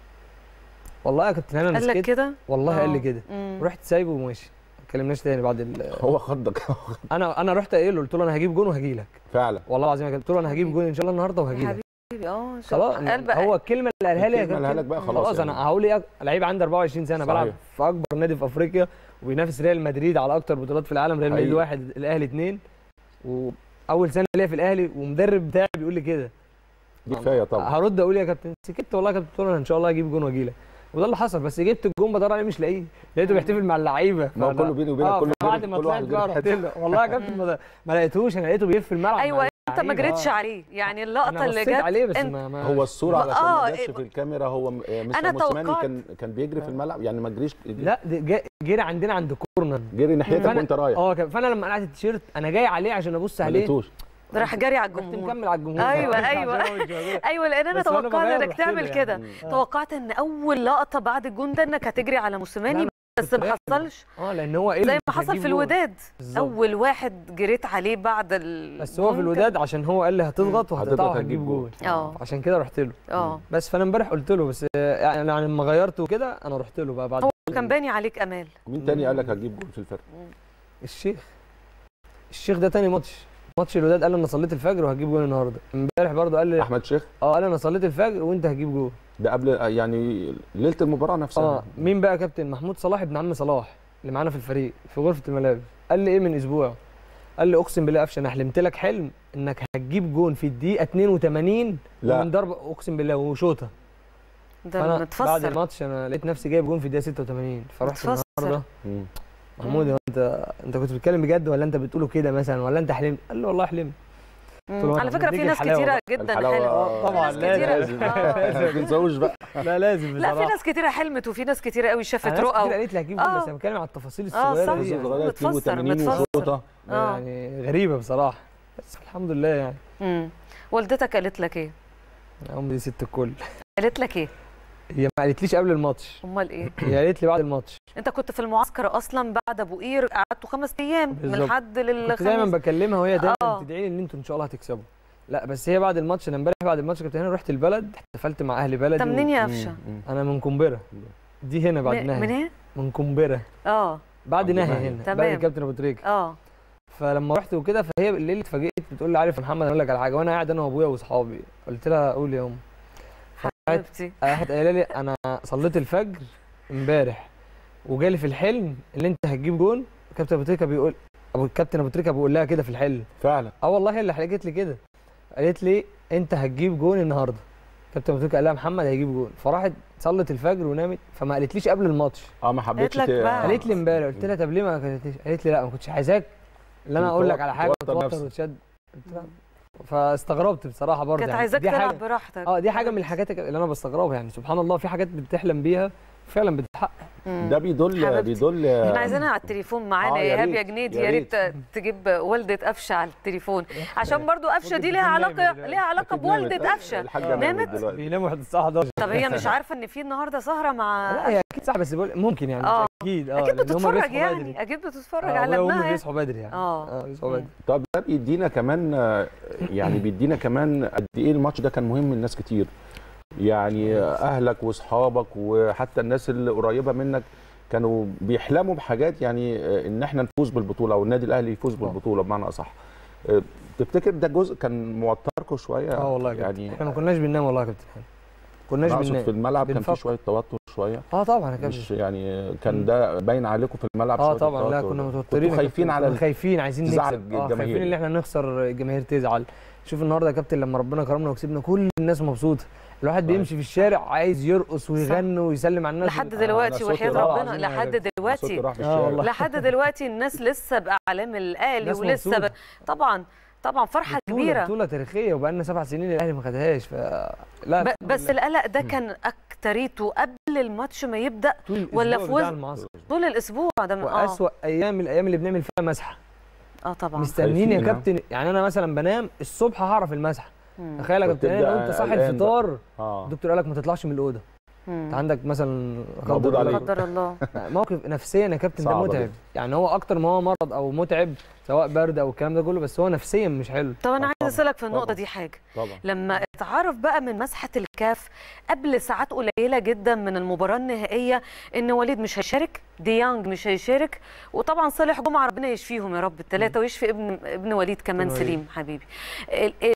والله يا كابتن انا قال لك مسكت كده والله قال لي آه. كده مم. رحت سايبه وماشي ما اتكلمناش تاني بعد ال... هو خضك انا انا رحت قايل له قلت له انا هجيب جون وهجي لك فعلا والله العظيم يا كابتن قلت له انا هجيب جون ان شاء الله النهارده وهجي يا لك حبيبي اه شو- خلاص قلب هو الكلمه اللي قالها لي يا الكلمة اللي كابتن قالها لك بقى خلاص خلاص يعني. انا هقول ايه لعيب عنده 24 سنه صحيح. بلعب في اكبر نادي في افريقيا وبينافس ريال مدريد على اكتر بطولات في العالم ريال مدريد حقيقي. واحد الاهلي اثنين واول سنه ليا في الاهلي ومدرب بتاعي بيقول لي كده دي كفايه طبعا هرد اقول يا كابتن سكت والله يا كابتن قلت له انا ان شاء الله هجيب جون واجي لك وده اللي حصل بس جبت الجون بدور عليه مش لاقيه لقيته بيحتفل مع اللعيبه ما هو فأنا- كله بيني وبينك آه، كله بعد جري- ما كل طلعت واحد بقى جري رحت حتة. له والله يا كابتن ما, ما لقيتوش انا لقيته بيلف الملعب مع ايوه انت ما اللعيبة. جريتش آه. عليه يعني اللقطه انا اللي بصيت جت عليه بس أنت- ما, ما هو الصوره ما- علشان آه، ما جاتش إيه- في الكاميرا هو م- آه، مستر أنا موسيماني توقعت- كان كان بيجري في الملعب يعني ما جريش لا ده جا- جري عندنا عند كورنر جري ناحيتك فأنا- وانت رايح اه كان- فانا لما قلعت التيشيرت انا جاي عليه عشان ابص ما عليه لقيتوش راح جري على رحت الجمهور مكمل على الجمهور أيوة، عشان أيوة. هو مش موجود. ايوه لان انا بس وأنا توقعت بغير انك رحت له تعمل يعني. كده مم. توقعت ان اول لقطه بعد الجون ده انك هتجري على لا، موسيماني لا، بس ما رايح له. حصلش اه لان هو ايه زي اللي ما حصل هتجيب في جول. الوداد بالظبط. اول واحد جريت عليه بعد ال بس هو في جون الوداد عشان هو قال لي هتضغط وهتقطع هتضغط وهتجيب هتجيب جول اه عشان كده رحت له اه بس فانا امبارح قلت له بس آه، يعني يعني لما غيرته كده انا رحت له بقى بعد هو كان باني عليك امال مين تاني قال لك هتجيب جول في الفرق الشيخ الشيخ ده تاني ماتش ماتش الوداد قال لي انا صليت الفجر وهجيب جول النهارده امبارح برضه قال لي احمد شيخ اه قال لي انا صليت الفجر وانت هتجيب جول ده قبل يعني ليله المباراه نفسها اه مين بقى يا كابتن محمود صلاح ابن عم صلاح اللي معانا في الفريق في غرفه الملابس قال لي ايه من اسبوع قال لي اقسم بالله قفشه انا حلمت لك حلم انك هتجيب جون في الدقيقه 82 لا. من ضربه اقسم بالله وشوطه ده فانا بعد متفسر الماتش انا لقيت نفسي جايب جون في الدقيقه 86 فرحت متفسر. النهارده مم. محمود هو انت انت كنت بتتكلم بجد ولا انت بتقوله كده مثلا ولا انت حلمت قال له والله حلمت مم. طول على الوقت فكره في بتيجي ناس الحلاوة كتيره بقى. جدا الحلاوه حلمت آه، طبعا في ناس كتيرة. لازم آه. ما تنساوش بقى لا لازم لا في بصراحة. ناس كتيره حلمت وفي ناس كتيره قوي شافت أنا ناس كتير رؤى قالت لي هجيب جول آه. بس انا بتكلم على التفاصيل آه، الصغيره صح. دي يعني. صغيره متفسر، 82 متفسر. وشوطه آه. يعني غريبه بصراحه بس الحمد لله يعني مم. والدتك قالت لك ايه امي دي ست الكل قالت لك ايه هي ما قالتليش قبل الماتش امال ايه هي قالت لي بعد الماتش انت كنت في المعسكر اصلا بعد ابو قير قعدتوا خمس ايام من بالظبط. حد كنت دايما للخميس بكلمها وهي دايما آه. بتدعي لي ان انتوا ان شاء الله هتكسبوا لا بس هي بعد الماتش انا امبارح بعد الماتش كنت هنا رحت البلد احتفلت مع اهل بلدي انت منين يا قفشه مم. انا من قنبره دي هنا بعد من نهي من ايه من قنبره اه بعد عبد نهي النهي. هنا تمام. بعد الكابتن ابو تريكه اه فلما رحت وكده فهي بالليل اتفاجئت بتقول لي عارف يا محمد اقول لك على حاجه وانا قاعد انا وابويا واصحابي قلت لها قول يا ام حبيبتي راحت قايله لي انا صليت الفجر امبارح وجالي في الحلم اللي انت هتجيب جون كابتن ابو تريكه بيقول ابو الكابتن ابو تريكه بيقول لها كده في الحلم فعلا اه والله هي اللي حكت لي كده قالت لي انت هتجيب جون النهارده كابتن ابو تريكه قال لها محمد هيجيب جون فراحت صلت الفجر ونامت فما قالتليش قبل الماتش اه ما حبيتش لك ت- بقى. قالت لي امبارح قلت لها طب ليه ما قالتليش قالت لي لا ما كنتش عايزاك اللي انا اقول لك على حاجه توتر وتوتر نفسك. وتشد قلت لها فاستغربت بصراحه برضه كانت يعني. عايزاك دي تلعب حاجه براحتك اه دي حاجه من الحاجات اللي انا بستغربها يعني سبحان الله في حاجات بتحلم بيها فعلا بتتحقق مم. ده بيدل حبيبتي. بيدل احنا عايزينها على التليفون معانا آه، يا يا ايهاب ريت، يا جنيدي يا يا ريت تجيب والده قفشه على التليفون عشان برضو قفشه ممكن دي ليها تكون علاقه نايمة دلوقتي. ليها علاقه أكيد نامت. بوالده قفشه الحاجه نامت؟ نامت دلوقتي بيناموا لحد الساعه 11 طب هي مش عارفه ان في النهارده سهره مع لا هي اكيد صح بس بقول ممكن يعني آه. مش اكيد اه اكيد لأن هما بتتفرج بيصحوا يعني بدري. اكيد بتتفرج آه، على أبويا وأمي ابنها يعني. بيصحوا بدري يعني اه اه بيصحوا بدري طب ده بيدينا كمان آه، يعني بيدينا كمان قد ايه الماتش ده كان مهم لناس كتير يعني اهلك واصحابك وحتى الناس اللي قريبه منك كانوا بيحلموا بحاجات يعني آه، ان احنا نفوز بالبطوله او النادي الاهلي يفوز بالبطوله بمعنى اصح آه، تفتكر ده جزء كان موتركم شويه اه والله يا يعني يعني احنا ما كناش بننام والله يا كابتن حلمي. كناش أقصد في بننام الملعب كان في بنفكر. شويه توتر شويه اه طبعا يا كابتن مش يعني كان ده باين عليكم في الملعب اه شوية طبعا لا التوتر كنا ده. متوترين كنتوا يا خايفين كابتن. على كنا خايفين عايزين تزعل نكسب اه الجماهير. خايفين ان احنا نخسر الجماهير تزعل شوف النهارده يا كابتن لما ربنا كرمنا وكسبنا كل الناس مبسوطه الواحد صحيح. بيمشي في الشارع عايز يرقص ويغني ويسلم على الناس لحد أنا دلوقتي صوتي وحياه راح. ربنا عظيم يا لحد كابتن. صوتي دلوقتي راح في آه الشارع والله. لحد دلوقتي الناس لسه باعلام الاهلي ناس ولسه مبسوطة. ب... طبعا طبعا فرحه بطولة كبيره بطولة تاريخية وبقالنا سبع سنين الاهلي ما خدهاش ف لا ب... الحمد بس لله. القلق ده كان اكتريته قبل الماتش ما يبدا طول ولا الأسبوع في وسط- بتاع المعسكر طول الاسبوع ده من- اه واسوأ ايام الايام اللي بنعمل فيها مسحه اه طبعا مستنيين يا خايفين، آه. كابتن يعني انا مثلا بنام الصبح هعرف المسحه مم. تخيل يا كابتن وتبدأ انا وانت صاحي قلقان الفطار اه الدكتور قال لك ما تطلعش من الاوضه مم. انت عندك مثلا لا مقبوض قدر عليك. الله- قدر الله موقف نفسيا يا كابتن ده صعبة متعب جدا. يعني هو اكتر ما هو مرض او متعب سواء برد او الكلام ده كله بس هو نفسيا مش حلو طب انا آه، عايز طبعاً، اسالك في النقطه طبعاً. دي حاجه طبعا لما اتعرف بقى من مسحه الكاف قبل ساعات قليله جدا من المباراه النهائيه ان وليد مش هيشارك ديانج مش هيشارك وطبعا صالح جمعه ربنا يشفيهم يا رب الثلاثه ويشفي ابن ابن وليد كمان ابن وليد. سليم حبيبي ال- ال-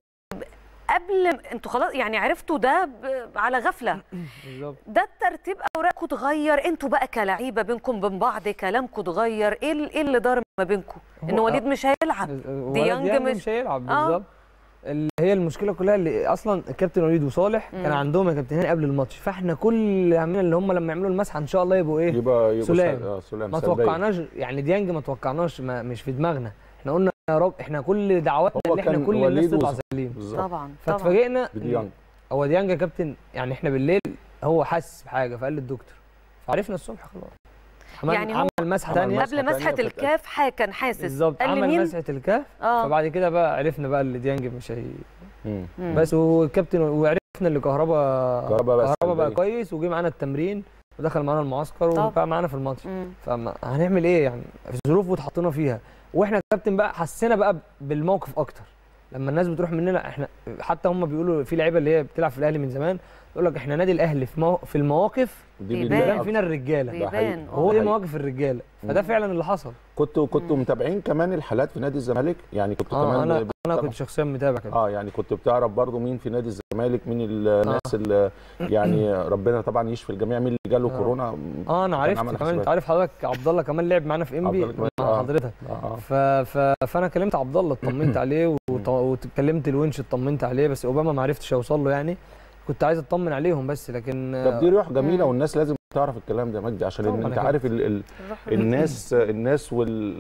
قبل انتوا خلاص يعني عرفتوا ده ب- على غفله بالظبط ده الترتيب اوراقكم اتغير انتوا بقى كلعيبه بينكم وبين بعض كلامكم اتغير ايه ال- ايه اللي دار ما بينكم ان هو- وليد مش هيلعب ولد ديانج ديانج مش- مش هيلعب آه. بالظبط اللي هي المشكله كلها اللي اصلا الكابتن وليد وصالح كان مم. عندهم يا كابتن هاني قبل الماتش فاحنا كل اللي عاملين اللي هم لما يعملوا المسحه ان شاء الله يبقوا ايه يبقى يبقى سلام. سل- آه، سلام ما سلبية. توقعناش يعني ديانج ما توقعناش ما مش في دماغنا احنا قلنا يا رب احنا كل دعواتنا هو اللي احنا كان كل الناس وليد تطلع وص- سليم بالظبط طبعا طبعا فاتفاجئنا بديانج هو ديانج يا كابتن يعني احنا بالليل هو حس بحاجه فقال للدكتور فعرفنا الصبح خلاص عمل يعني هو عمل مسحه عمل ثانيه مسحة قبل مسحه تانية الكاف حا كان حاسس بالظبط قال لي عمل مين مسحه الكهف اه فبعد كده بقى عرفنا بقى اللي ديانج مش هي مم. مم. بس والكابتن وعرفنا اللي كهربا كهربا بقى كهربا بقى سلبية. كويس وجه معانا التمرين ودخل معانا المعسكر طب. وبقى معانا في الماتش مم. فهنعمل ايه يعني في ظروف واتحطينا فيها واحنا كابتن بقى حسينا بقى بالموقف اكتر لما الناس بتروح مننا احنا حتى هم بيقولوا في لعيبه اللي هي بتلعب في الاهلي من زمان يقول لك احنا نادي الاهلي في مو... في المواقف دي بيبان. بالله بيبان فينا الرجاله ده حقيقي. بيبان هو آه. دي مواقف الرجاله فده مم. فعلا اللي حصل كنتوا كنتوا متابعين كمان الحالات في نادي الزمالك يعني كنتوا اه كمان انا ب- انا طبعاً. كنت شخصيا متابع كده اه يعني كنت بتعرف برضو مين في نادي الزمالك مين الناس اللي يعني ربنا طبعا يشفي الجميع مين اللي جاله آه. كورونا اه انا كان عرفت عمل كمان انت حسابات. عارف حضرتك عبد الله كمان لعب معانا في انبي عبد الله كمان، مع آه. حضرتك آه. ف... ف... فانا كلمت عبد الله اطمنت عليه وط... وكلمت الونش اطمنت عليه بس اوباما ما عرفتش اوصل له يعني كنت عايز اطمن عليهم بس لكن طب دي روح جميله مم. والناس لازم تعرف الكلام ده يا مجدي عشان طبعاً انت أكيد. عارف ال ال الروح الناس الناس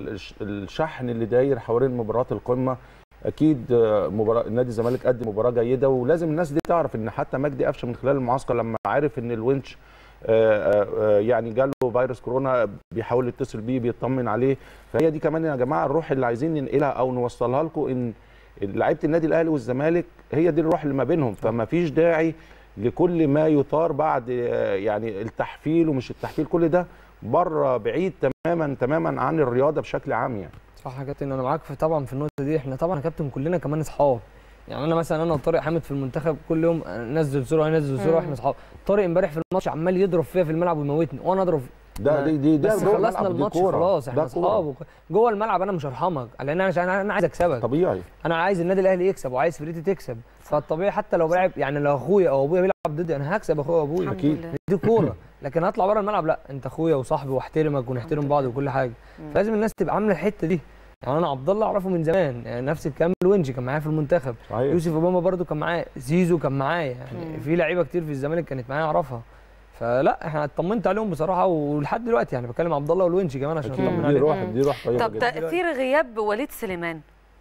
والشحن اللي داير حوالين مباراه القمه اكيد آه، مباراه نادي الزمالك قدم مباراه جيده ولازم الناس دي تعرف ان حتى مجدي قفشه من خلال المعسكر لما عارف ان الونش آه، آه، يعني جاله فيروس كورونا بيحاول يتصل بيه بيطمن عليه فهي دي كمان يا جماعه الروح اللي عايزين ننقلها او نوصلها لكم ان لعيبه النادي الاهلي والزمالك هي دي الروح اللي ما بينهم فما فيش داعي لكل ما يثار بعد آه، يعني التحفيل ومش التحفيل كل ده بره بعيد تماما تماما عن الرياضه بشكل عام يعني صح يا كابتن انا معاك في طبعا في النقطه دي احنا طبعا يا كابتن كلنا كمان اصحاب يعني انا مثلا انا وطارق حامد في المنتخب كل يوم نزل صوره نزل صوره مم. احنا اصحاب طارق امبارح في الماتش عمال يضرب فيا في الملعب ويموتني وانا اضرب ده دي دي ده بس جوه خلصنا الملعب، دي الماتش كورة. خلاص ده احنا كورة. اصحاب جوه الملعب انا مش هرحمك لان انا انا أنا عايز اكسبك طبيعي انا عايز النادي الاهلي يكسب وعايز فرقتي تكسب فالطبيعي حتى لو بلعب يعني لو اخويا او ابويا بيلعب ضدي انا هكسب اخويا وابويا الحمد أكيد. لله. دي كوره لكن هطلع بره الملعب لا انت اخويا وصاحبي واحترمك ونحترم بعض وكل حاجه مم. فلازم الناس تبقى عامله الحته دي يعني انا عبد الله اعرفه من زمان يعني نفس الكلام الونجي كان معايا في المنتخب صحيح يوسف اوباما برده كان معايا زيزو كان معايا مم. يعني في لعيبه كتير في الزمالك كانت معايا اعرفها فلا احنا اطمنت عليهم بصراحه ولحد دلوقتي يعني بكلم عبد الله والونجي كمان عشان اكيد اطمن دي عليهم روح مم. دي روح طيبه طب جدا تاثير غياب وليد سليمان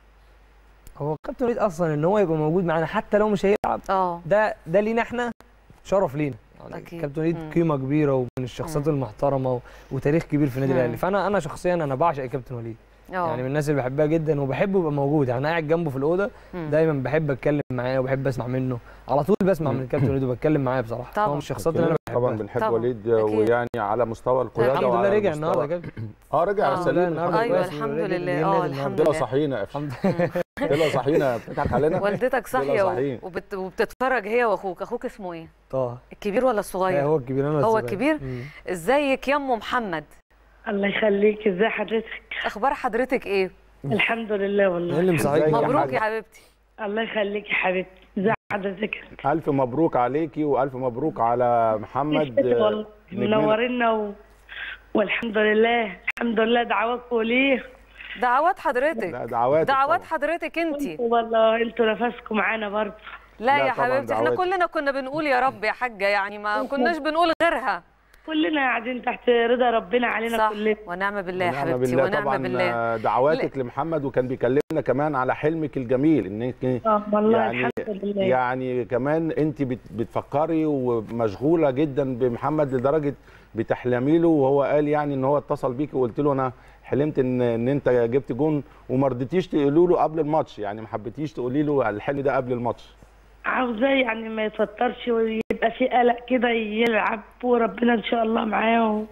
هو كابتن وليد اصلا ان هو يبقى موجود معانا حتى لو مش هيلعب اه ده ده لينا احنا شرف لينا يعني أكيد. كابتن وليد مم. قيمه كبيره ومن الشخصيات مم. المحترمه و... وتاريخ كبير في النادي مم. الاهلي فانا انا شخصيا انا بعشق كابتن وليد اه يعني من الناس اللي بحبها جدا وبحبه يبقى موجود يعني انا قاعد جنبه في الاوضه مم. دايما بحب اتكلم معاه وبحب اسمع منه على طول بسمع من الكابتن وليد وبتكلم معاه بصراحه طبعاً. هو من الشخصيات اللي انا بحبها طبعا بنحب طبعاً. وليد أكيد. ويعني على مستوى القياده الحمد لله وعلى رجع المستوى- النهارده يا كابتن اه رجع آه. على السليم النهارده الحمد ايوه لله كويس الحمد ورجع لله جه اه النادي الحمد طلع لله صحينا يا قفشه الحمد طلع صحينا بتضحك علينا والدتك صاحيه صحيح. و- وبت... وبتتفرج هي واخوك اخوك اسمه ايه طه الكبير ولا لا، الصغير هو الكبير انا هو الصغير. الكبير؟ مم. ازيك يا ام محمد الله يخليك ازي حضرتك اخبار حضرتك ايه الحمد لله ايه والله اللي مصحيك ازيك يا مبروك حاجة؟ يا حبيبتي الله يخليك يا حبيبتي ازي حضرتك الف مبروك عليكي والف مبروك على محمد والله نجمنا. منورنا و... والحمد لله الحمد لله دعواتكم ليه دعوات حضرتك لا، دعواتك دعوات طبعاً. حضرتك انت والله انتوا نفسكم معانا برضه لا لا يا طبعاً حبيبتي احنا دعواتك. كلنا كنا بنقول يا رب يا حاجه يعني ما كناش بنقول غيرها كلنا قاعدين تحت رضا ربنا علينا صح كلنا ونعم بالله يا ونعم حبيبتي بالله ونعم طبعا بالله آه، دعواتك لمحمد وكان بيكلمنا كمان على حلمك الجميل انك اه والله يعني الحمد لله يعني كمان انت بت- بتفكري ومشغوله جدا بمحمد لدرجه بتحلمي له وهو قال يعني ان هو اتصل بيك وقلت له انا حلمت ان ان انت جبت جون وما رضيتيش تقولي له قبل الماتش يعني ما حبيتيش تقولي له الحلم ده قبل الماتش عاوزاه يعني ما يتوترش ويبقى في قلق كده يلعب وربنا ان شاء الله معاه و...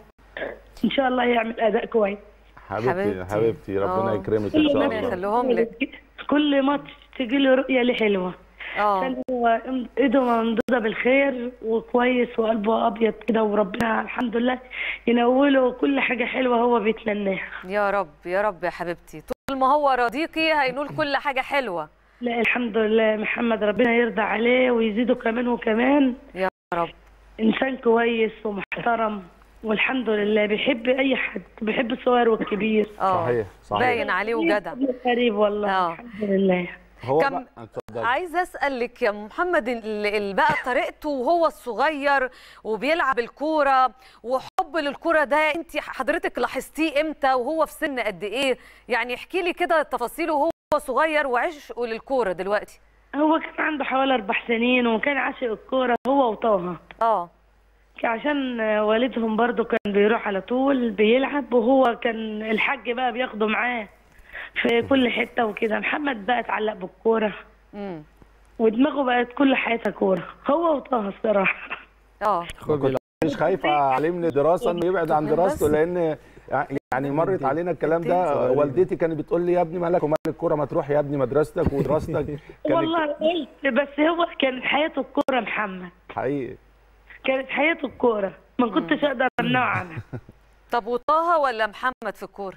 ان شاء الله يعمل اداء كويس حبيبتي حبيبتي. حبيبتي ربنا آه. يكرمك ان شاء ربنا الله يخليهم لك كل ماتش تجي له رؤيه ليه حلوه اه عشان هو ايده ممدوده بالخير وكويس وقلبه ابيض كده وربنا الحمد لله ينوله كل حاجه حلوه هو بيتمناها يا رب يا رب يا حبيبتي طول ما هو راضيكي هينول كل حاجه حلوه لا الحمد لله محمد ربنا يرضى عليه ويزيده كمان وكمان يا رب انسان كويس ومحترم والحمد لله بيحب اي حد بيحب الصغير والكبير اه صحيح صحيح باين عليه وجدع قريب والله آه. الحمد لله هو كم- بقى اتفضل عايزه اسالك يا محمد ال- ال- بقى طريقته وهو الصغير وبيلعب الكوره وحب للكوره ده انت حضرتك لاحظتيه امتى وهو في سن قد ايه يعني احكي لي كده تفاصيله وهو صغير وعشقه للكوره دلوقتي هو كان عنده حوالي اربع سنين وكان عاشق الكوره هو وطه اه عشان والدهم برضو كان بيروح على طول بيلعب وهو كان الحاج بقى بياخده معاه في كل حته وكده محمد بقى اتعلق بالكوره امم ودماغه بقت كل حياتها كوره هو وطه الصراحه اه هو بيلعب مش خايفه عليه من الدراسه انه يبعد عن بس. دراسته لان يعني مرت علينا الكلام ده والدتي كانت بتقول لي يا ابني مالك ومال الكوره ما تروح يا ابني مدرستك ودراستك كانت والله قلت بس هو كانت حياته الكوره محمد حقيقي كانت حياته الكوره ما كنتش اقدر امنعه عنها طب وطه ولا محمد في الكوره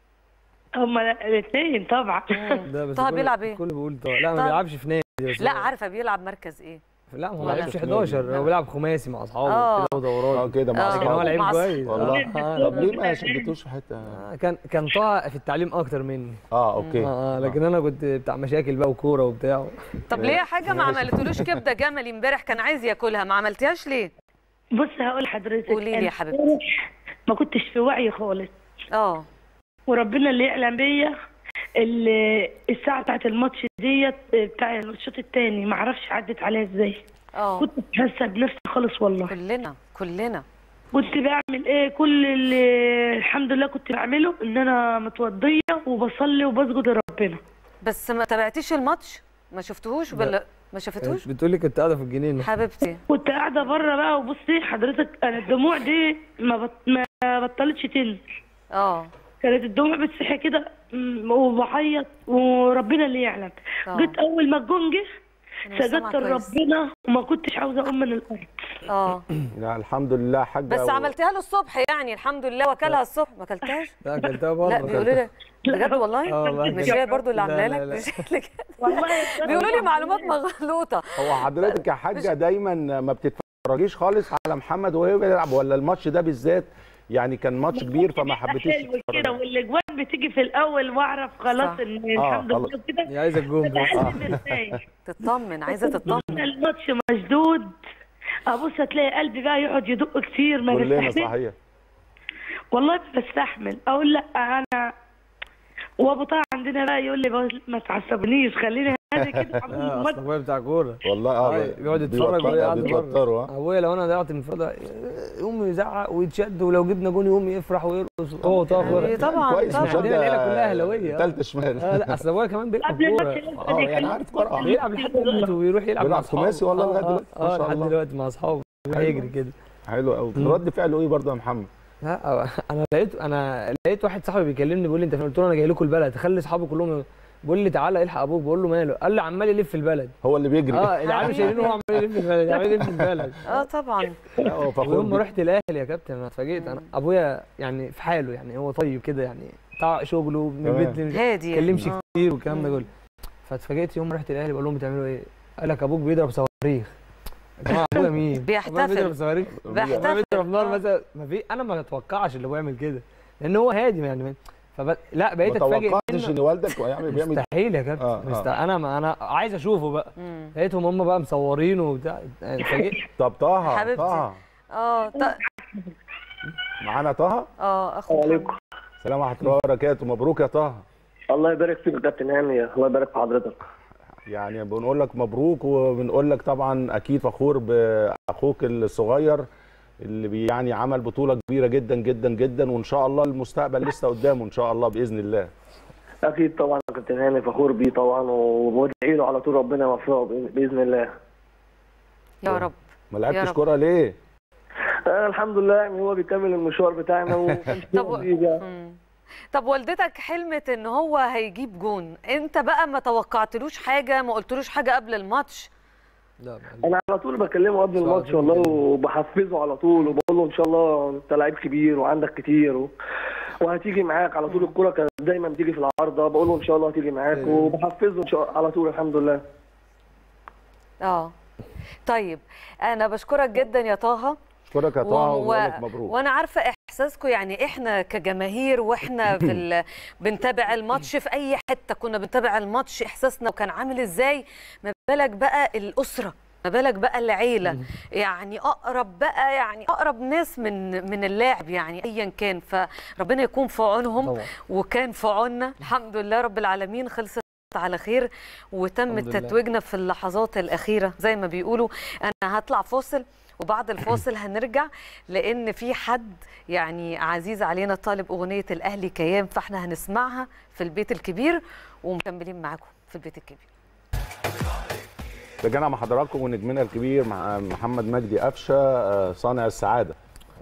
هما الاثنين طبعا ده بس طه الكل- بيلعب ايه؟ الكل بيقول طه لا طه. ما بيلعبش في نادي بس لا هو- عارفه بيلعب مركز ايه لا ما ولا- بيلعبش 11 هو بيلعب خماسي مع اصحابه آه. كده ودورات اه كده مع آه. لكن هو اصحابه لعيب مع كويس والله. آه. طب ليه ما شدتوش في حته آه، كان كان طه في التعليم اكتر مني اه اوكي اه آه، لكن انا كنت بتاع مشاكل بقى وكوره وبتاع طب ليه حاجه ما عملتلوش كبده جملي امبارح كان عايز ياكلها ما عملتيهاش ليه بص هقول لحضرتك قولي لي يا أنا حبيبتي. ما كنتش في وعي خالص اه وربنا اللي يعلم بيا ال- الساعه بتاعت الماتش ديت بتاع الشوط الثاني ما اعرفش عدت عليها ازاي اه كنت حاسه بنفسي خالص والله كلنا كلنا كنت بعمل ايه كل اللي الحمد لله كنت بعمله ان انا متوضيه وبصلي وبسجد لربنا بس ما تابعتيش الماتش ما شفتهوش ولا ما شفتوش بتقول لي كنت قاعده في الجنينه حبيبتي كنت قاعده بره بقى وبصي حضرتك انا الدموع دي ما بط... ما بطلتش تنزل اه كانت الدموع بتسحي كده م- وبعيط وربنا اللي يعلم آه. جيت اول ما الجون جه أنا سامعة سجدت كويس. لربنا وما كنتش عاوزه اقوم من الارض اه لا الحمد لله حاجه بس و- عملتيها له الصبح يعني الحمد لله وكلها الصبح ما اكلتهاش لا اكلتها بره لا بيقولوا لي بجد اه والله والله مش هي برضو اللي لا، عاملاها لا، لك لا. مش هي اللي كده. والله بيقولوا لي معلومات مغلوطه هو حضرتك يا حاجه دايما ما بتتفرجيش خالص على محمد وهو بيلعب ولا الماتش ده بالذات يعني كان ماتش كبير فما حبيتيش حلو كده تتفرجي والاجوان بتيجي في الاول واعرف صح. خلاص ان الحمد خلاص. لله كده هي عايزه الجون بس قلبي مرتاح تطمن عايزه تطمن الماتش مشدود ابص هتلاقي قلبي بقى يقعد يدق كتير ما كلنا بستحمل صحيح والله ما بستحمل اقول لا انا وابو طه عندنا بقى يقول لي بقول ما تعصبنيش خليني هادي كده عم اه الماتش. اصل ابويا بتاع كوره والله اه آه، بيقعد يتفرج بيوتر- وهو قاعد بيتوتروا اه ابويا لو انا ضيعت انفراد يقوم يزعق ويتشد ولو جبنا جون يقوم يفرح ويرقص هو طه يعني كوره طبعا كويس طبعا مش عندنا العيلة كلها أهلاوية. تالتة شمال اه لا اصل ابويا كمان بيلعب قبل كوره الماتش لسه اه يعني بيكلمني. عارف كوره اه بيلعب لحد دلوقتي ويروح يلعب بيلعب مع اصحابه خماسي والله آه، لغاية آه، دلوقتي. ما اه شاء لحد الله. دلوقتي مع اصحابه يروح حلو. يجري كده حلو قوي مم. رد فعله ايه برضه يا محمد لا انا لقيت انا لقيت واحد صاحبي بيكلمني بيقول لي انت فين قلت له انا جاي لكم البلد خلي اصحابي كلهم بيقول لي تعالى الحق ابوك بقول له ماله قال لي عمال يلف في البلد هو اللي بيجري اه العيال شايلينه هو عمال يلف في البلد عمال يلف في البلد اه طبعا لا، هو فخور ويوم ما بيه. رحت الاهلي يا كابتن انا اتفاجئت انا ابويا يعني في حاله يعني هو طيب كده يعني بتاع شغله من تمام. البيت ما هادي بيتكلمش آه. كتير والكلام ده كله فاتفاجئت يوم ما رحت الاهلي بقول لهم بتعملوا ايه؟ قال لك ابوك بيضرب صواريخ يا جماعه ابويا مين؟ بيحتفل. أبويا بيضرب صواريخ بيحتفل. أبويا بيضرب نار آه. مثلا ما في انا ما اتوقعش اللي هو يعمل كده لان هو هادي يعني فب... لا بقيت ما اتفاجئ توقعتش منه. ان والدك هيعمل بيعمل مستحيل يا كابتن آه، آه. مست... انا ما انا عايز اشوفه بقى مم. لقيتهم هم بقى مصورينه وبتاع اتفاجئت طب طه حبيبتي. طه اه ط- معانا طه اه اخو عليكم محمد. السلام ورحمه الله وبركاته مبروك يا طه الله يبارك فيك يا كابتن هاني الله يبارك في حضرتك يعني بنقول لك مبروك وبنقول لك طبعا اكيد فخور باخوك الصغير اللي بي- يعني عمل بطوله كبيره جدا جدا جدا وان شاء الله المستقبل لسه قدامه ان شاء الله باذن الله اكيد طبعا يا كابتن هاني فخور بيه طبعا وبدعي له على طول ربنا يوفقه بإذن- باذن الله يا رب ما يا لعبتش رب. كوره ليه؟ انا الحمد لله يعني هو بيكمل المشوار بتاعنا وكان طب و- شيء يعني. مم. طب والدتك حلمت ان هو هيجيب جون انت بقى ما توقعتلوش حاجه ما قلتلوش حاجه قبل الماتش لا انا على طول بكلمه قبل شاء الماتش الله. والله وبحفزه على طول وبقول له ان شاء الله انت لعيب كبير وعندك كتير و... وهتيجي معاك على طول الكوره كانت دايما تيجي في العارضه بقول له ان شاء الله هتيجي معاك أيوة. وبحفزه ان شاء على طول الحمد لله اه طيب انا بشكرك جدا يا طه اشكرك يا طه و- وبقول لك مبروك وانا عارفه احساسكم يعني احنا كجماهير واحنا في ال... بنتابع الماتش في اي حته كنا بنتابع الماتش احساسنا وكان عامل ازاي ما بالك بقى الاسره ما بالك بقى العيله يعني اقرب بقى يعني اقرب ناس من من اللاعب يعني ايا كان فربنا يكون في عونهم طبعا وكان في عوننا الحمد لله رب العالمين خلصت على خير وتم الحمد لله. تتويجنا في اللحظات الأخيرة زي ما بيقولوا أنا هطلع فاصل وبعد الفاصل هنرجع لأن في حد يعني عزيز علينا طالب أغنية الأهلي كيان فاحنا هنسمعها في البيت الكبير ومكملين معاكم في البيت الكبير رجعنا مع حضراتكم ونجمنا الكبير مع محمد مجدي قفشه آه، صانع السعاده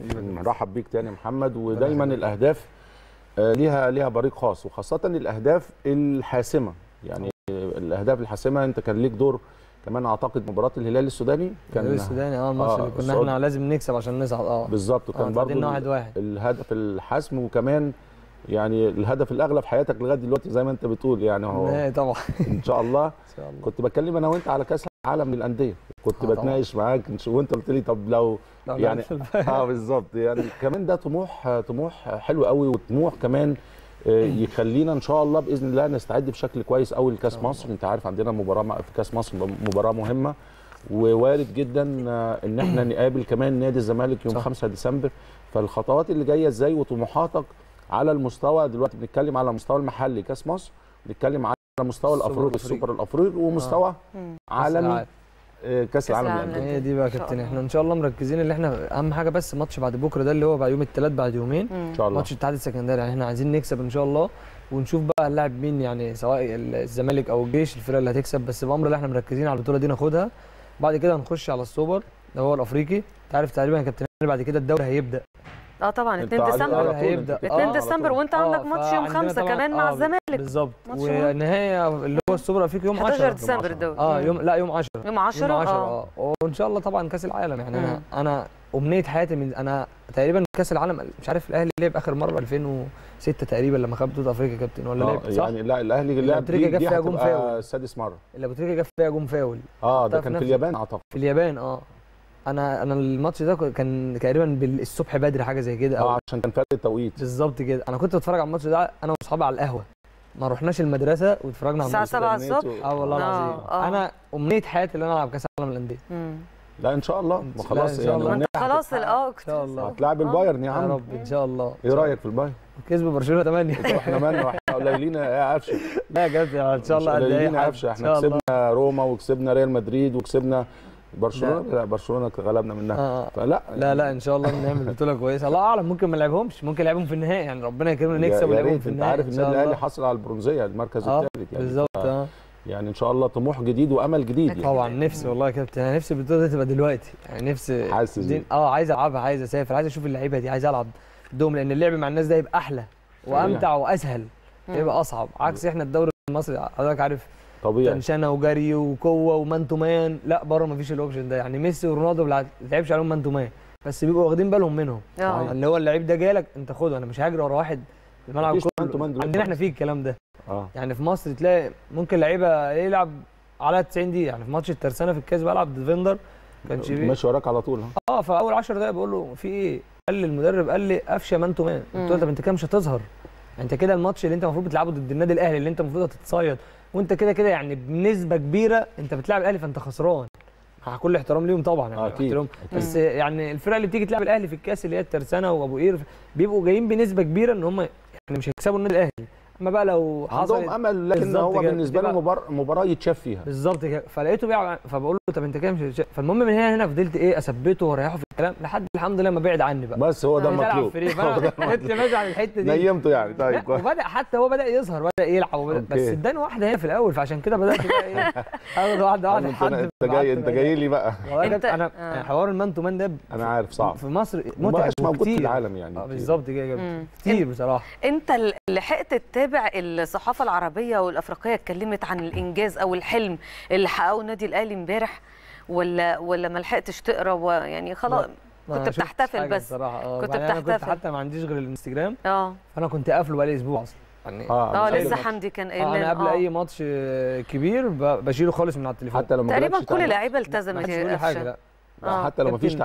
مرحب بيك تاني يا محمد ودايما الاهداف آه، ليها ليها بريق خاص وخاصه الاهداف الحاسمه يعني الاهداف الحاسمه انت كان ليك دور كمان اعتقد مباراه الهلال السوداني كان السوداني اه الماتش آه، اللي كنا السعودي. احنا لازم نكسب عشان نصعد اه بالظبط اه وكان برضه تعادلنا واحد واحد الهدف الحسم وكمان يعني الهدف الاغلى في حياتك لغايه دلوقتي زي ما انت بتقول يعني هو نهائي طبعا ان شاء الله ان شاء الله كنت بتكلم انا وانت على كاس العالم للانديه كنت آه، طبعا. بتناقش معاك وانت قلت لي طب لو لو يعني لعبت اه بالظبط يعني كمان ده طموح طموح حلو قوي وطموح كمان آه، يخلينا ان شاء الله باذن الله نستعد بشكل كويس قوي لكاس مصر انت عارف عندنا مباراه مع- في كاس مصر مباراه مهمه ووارد جدا آه، ان احنا نقابل كمان نادي الزمالك يوم صح. 5 ديسمبر فالخطوات اللي جايه ازاي وطموحاتك على المستوى دلوقتي بنتكلم على المستوى المحلي كاس مصر بنتكلم على مستوى السوبر الافريقي الأفريقي. السوبر الافريقي ومستوى عالمي العالم. آه، كاس العالم العالم. للانديه هي دي بقى يا إن شاء كابتن الله. احنا ان شاء الله مركزين اللي احنا اهم حاجه بس ماتش بعد بكره ده اللي هو بعد يوم الثلاث بعد يومين ان شاء الله ماتش الاتحاد السكندري يعني احنا عايزين نكسب ان شاء الله ونشوف بقى اللاعب مين يعني سواء الزمالك او الجيش الفرقه اللي هتكسب بس بامر اللي احنا مركزين على البطوله دي ناخدها بعد كده هنخش على السوبر ده هو الافريقي انت عارف تقريبا يا كابتن بعد كده الدوري هيبدا اه طبعا أنت 2 على- ديسمبر على طول هيبدأ. أنت 2 على طول. ديسمبر وانت آه، عندك ماتش يوم فعندنا 5 طبعاً- كمان مع آه، الزمالك بالظبط ماتش يوم- والنهايه اللي هو السوبر الافريقي يوم 11 10 ديسمبر الدوري اه مم. يوم لا يوم 10 يوم 10 يوم 10 اه اه وان شاء الله طبعا كاس العالم يعني انا مم. انا امنيه حياتي من انا تقريبا كاس العالم مش عارف الاهلي لعب اخر مره 2006 تقريبا لما خد بطوله افريقيا كابتن ولا آه، لعب صح؟ يعني لا الاهلي اللي لعب أبو تريكة دي, جاب دي فيها جون هتبقى فاول. سادس مره اللي ابو تريكه جاب فيها جون فاول اه حطها ده في كان في نفس- اليابان اعتقد في اليابان اه انا انا الماتش ده كان تقريبا بالصبح بدري حاجه زي كده اه او عشان كان فرق التوقيت بالظبط كده انا كنت بتفرج على الماتش ده انا واصحابي على القهوه ما رحناش المدرسه واتفرجنا على الساعة الماتش 7 استنيته. الصبح اه والله آه، العظيم آه. انا امنيه حياتي ان انا العب كاس العالم للانديه مم. لا ان شاء الله ما لا، خلاص إن شاء يعني الله. ما انت النهاية خلاص ال- اه ان شاء الله هتلاعب آه. البايرن يا يا عم رب ان شاء الله ايه رايك في البايرن؟ كسب برشلونه 8 احنا مالنا واحنا قليلين يا قفشه لا يا كابتن ان شاء الله مش قد ايه قليلين يا حاجة. قفشه ان احنا شاء الله كسبنا روما وكسبنا ريال مدريد وكسبنا برشلونه لا برشلونه غلبنا منها آه. فلا لا لا ان شاء الله نعمل بطوله كويسه الله اعلم ممكن ما نلعبهمش ممكن نلعبهم في النهائي يعني ربنا يكرمنا يا- نكسب يا ونلعبهم ريت في انت النهائي عارف إن النادي شاء الاهلي الله. حصل على البرونزيه المركز اه الثالث يعني بالظبط ف- اه يعني ان شاء الله طموح جديد وامل جديد يعني طبعا نفسي والله يا كابتن انا نفسي البطوله دي تبقى دلوقتي يعني نفسي حاسس دي- بيه. اه عايز العبها عايز اسافر عايز اشوف اللعيبه دي عايز العب دوم لان اللعب مع الناس ده يبقى احلى وامتع واسهل يبقى اصعب عكس احنا الدوري المصري حضرتك عارف طبيعي تنشنه وجري وقوه ومان تو مان لا بره مفيش الاوبشن ده يعني ميسي ورونالدو ما لعبش عليهم مان تو مان بس بيبقوا واخدين بالهم منهم اه اللي هو اللعيب ده جالك انت خده انا مش هجري ورا واحد في الملعب مفيش man to man كله دلوقتي عندنا احنا خالص. فيه الكلام ده اه يعني في مصر تلاقي ممكن لعيبه يلعب على 90 دقيقه يعني في ماتش الترسانه في الكاس بلعب ديفندر كانش فيه ماشي وراك على طول ها اه فاول 10 دقايق بقول له في ايه؟ قال لي المدرب قال لي قفشه مان تو مان قلت له مم. طب انت كده مش هتظهر انت كده الماتش اللي انت المفروض بتلعبه ضد النادي الاهلي اللي انت المفروض هتتصيد وانت كده كده يعني بنسبه كبيره انت بتلعب الاهلي فانت خسران مع كل احترام ليهم طبعا يعني أكيد. احترام بس يعني الفرق اللي بتيجي تلعب الاهلي في الكاس اللي هي الترسانه وابو قير بيبقوا جايين بنسبه كبيره ان هم يعني مش هيكسبوا النادي الاهلي اما بقى لو حصل عندهم امل لكن بالظبط هو كده. بالنسبه له بتبقى- مبار- مباراه يتشاف فيها بالظبط كده فلقيته بيلعب فبقول له طب انت كده مش فالمهم من هنا هنا فضلت ايه اثبته واريحه في الكلام لحد الحمد لله ما بعد عني بقى بس هو ده مش هلعب المطلوب فري هو ده فانا كنت ماشي على الحته دي نيمته يعني لا، طيب كويس. وبدا حتى هو بدا يظهر بدا يلعب وبدأ بس أوكي. اداني واحده هنا في الاول فعشان كده بدات بقى ايه اخد واحده واحده انت لحد انت ما جاي قعدت انت بقى جاي لي بقى والله انت- كابتن انا آه. حوار المان تو مان ده انا عارف صعب في مصر ما متعب بقاش موجود في وكتير. العالم يعني اه كتير. بالظبط كده يا مم. كابتن كتير بصراحه انت ال- لحقت تتابع الصحافه العربيه والافريقيه اتكلمت عن الانجاز او الحلم اللي حققه النادي الاهلي امبارح ولا ولا ما لحقتش تقرا ويعني خلاص ما كنت شفتش بتحتفل حاجة بس. بصراحه اه كنت وبعدين انا كنت بتحتفل. حتى ما عنديش غير الانستجرام اه فانا كنت قافله بقالي اسبوع اصلا يعني اه مش لسه أي- حمدي كان قايل آه انا لنا- قبل آه. اي ماتش آه، كبير ب- بشيله خالص من على التليفون حتى لو ما تقريبا جالكش كل تعليمات- اللعيبه ما التزمت حدش يا يقول لي حاجه قفشة. لا لا، آه. حتى لو ما فيش كابتن- تعليمات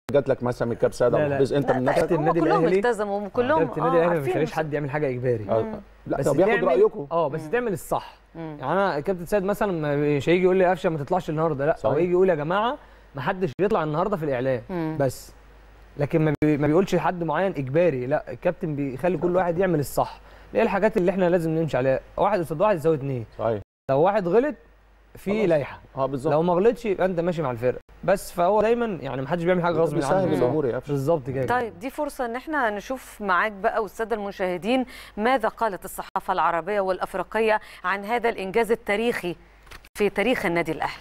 جات لك مثلا من كاب ساده لا، أو لا. محفوظ انت لا، من لا، نفسك كابتن النادي هم كلهم الأهلي- التزموا كلهم كابتن النادي الاهلي ما عارفين بيخليش حد يعمل حاجه اجباري آه، لا طب ياخد تعمل- رايكم اه بس تعمل الصح يعني انا كابتن سيد مثلا ما- مش هيجي يقول لي قفشه ما تطلعش النهارده لا هو صحيح. يجي يقول يا جماعه ما حدش يطلع النهارده في الاعلام بس لكن ما, بي... ما بيقولش لحد معين اجباري لا الكابتن بيخلي كل واحد يعمل الصح ايه الحاجات اللي احنا لازم نمشي عليها واحد قصاد واحد يساوي اتنين صحيح لو واحد غلط في خلاص. لائحه اه بالظبط لو ما غلطش يبقى انت ماشي مع الفرقه بس فهو دايما يعني ما حدش بيعمل حاجه غصب بيسهل عنه الامور يا قفشه بالظبط كده طيب دي فرصة ان احنا نشوف معاك بقى والسادة المشاهدين ماذا قالت الصحافة العربية والأفريقية عن هذا الإنجاز التاريخي في تاريخ النادي الأهلي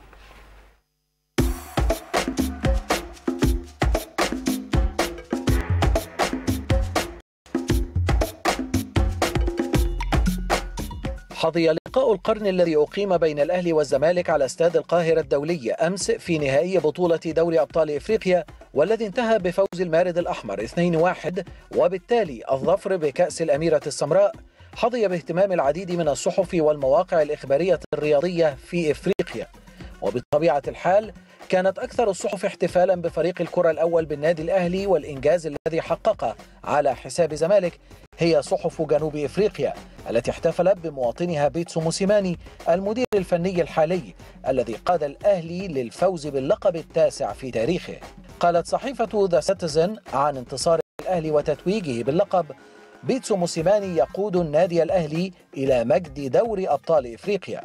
حظي لقاء القرن الذي أقيم بين الأهلي والزمالك على استاد القاهرة الدولي أمس في نهائي بطولة دوري أبطال إفريقيا والذي انتهى بفوز المارد الأحمر 2-1 وبالتالي الظفر بكأس الأميرة السمراء حظي باهتمام العديد من الصحف والمواقع الإخبارية الرياضية في إفريقيا وبطبيعة الحال كانت أكثر الصحف احتفالا بفريق الكرة الأول بالنادي الأهلي والإنجاز الذي حققه على حساب زمالك هي صحف جنوب إفريقيا التي احتفلت بمواطنها بيتسو موسيماني المدير الفني الحالي الذي قاد الأهلي للفوز باللقب التاسع في تاريخه قالت صحيفة ذا سيتيزن عن انتصار الأهلي وتتويجه باللقب بيتسو موسيماني يقود النادي الأهلي إلى مجد دوري أبطال إفريقيا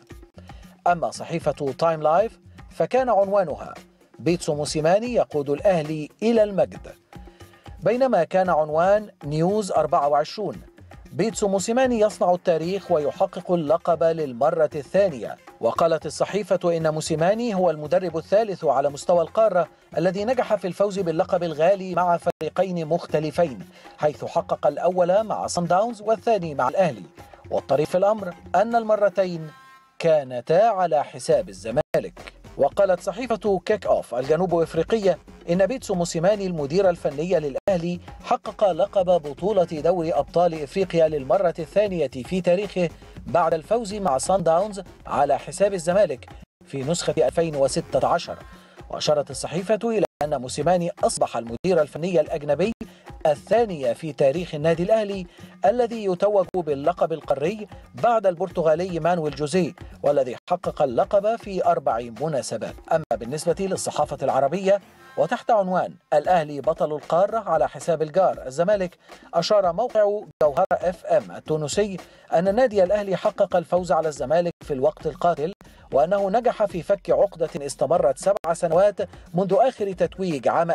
أما صحيفة تايم لايف فكان عنوانها بيتسو موسيماني يقود الأهلي إلى المجد بينما كان عنوان نيوز 24 بيتسو موسيماني يصنع التاريخ ويحقق اللقب للمرة الثانية وقالت الصحيفة إن موسيماني هو المدرب الثالث على مستوى القارة الذي نجح في الفوز باللقب الغالي مع فريقين مختلفين حيث حقق الأول مع صن داونز والثاني مع الأهلي والطريف في الأمر أن المرتين كانتا على حساب الزمالك وقالت صحيفة كيك أوف الجنوب إفريقية إن بيتسو موسيماني المدير الفني للأهلي حقق لقب بطولة دوري أبطال إفريقيا للمرة الثانية في تاريخه بعد الفوز مع سان داونز على حساب الزمالك في نسخة 2016 وأشارت الصحيفة إلى أن موسيماني أصبح المدير الفني الأجنبي الثاني في تاريخ النادي الأهلي الذي يتوج باللقب القاري بعد البرتغالي مانويل جوزيه والذي حقق اللقب في أربع مناسبات أما بالنسبة للصحافة العربية وتحت عنوان الأهلي بطل القارة على حساب الجار الزمالك أشار موقع جوهرة اف ام التونسي أن النادي الأهلي حقق الفوز على الزمالك في الوقت القاتل وأنه نجح في فك عقدة استمرت سبع سنوات منذ آخر تتويج عام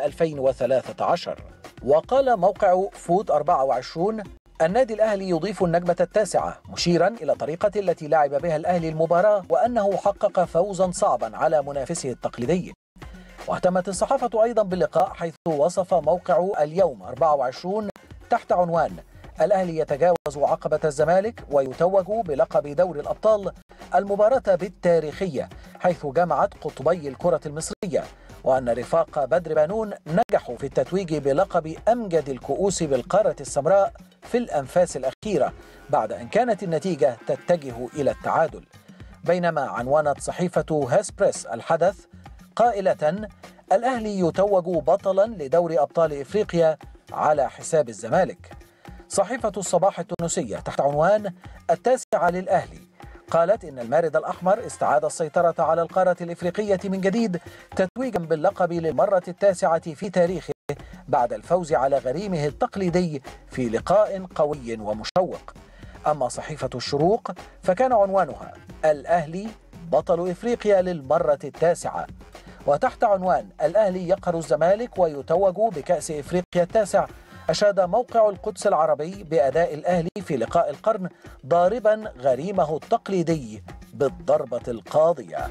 2013 وقال موقع فوت 24 النادي الأهلي يضيف النجمة التاسعة مشيرا إلى الطريقة التي لعب بها الأهلي المباراة وأنه حقق فوزا صعبا على منافسه التقليدي واهتمت الصحافة أيضا باللقاء حيث وصف موقع اليوم 24 تحت عنوان الأهلي يتجاوز عقبة الزمالك ويتوج بلقب دوري الأبطال المباراة بالتاريخية حيث جمعت قطبي الكرة المصرية وأن رفاق بدر بانون نجحوا في التتويج بلقب أمجد الكؤوس بالقارة السمراء في الأنفاس الأخيرة بعد أن كانت النتيجة تتجه إلى التعادل بينما عنونت صحيفة هاسبريس الحدث قائلة الأهلي يتوج بطلا لدوري أبطال إفريقيا على حساب الزمالك صحيفة الصباح التونسية تحت عنوان التاسعة للأهلي قالت إن المارد الأحمر استعاد السيطرة على القارة الإفريقية من جديد تتويجا باللقب للمرة التاسعة في تاريخه بعد الفوز على غريمه التقليدي في لقاء قوي ومشوق أما صحيفة الشروق فكان عنوانها الأهلي بطل إفريقيا للمرة التاسعة وتحت عنوان الأهلي يقهر الزمالك ويتوج بكأس إفريقيا التاسع أشاد موقع القدس العربي بأداء الأهلي في لقاء القرن ضاربا غريمه التقليدي بالضربة القاضية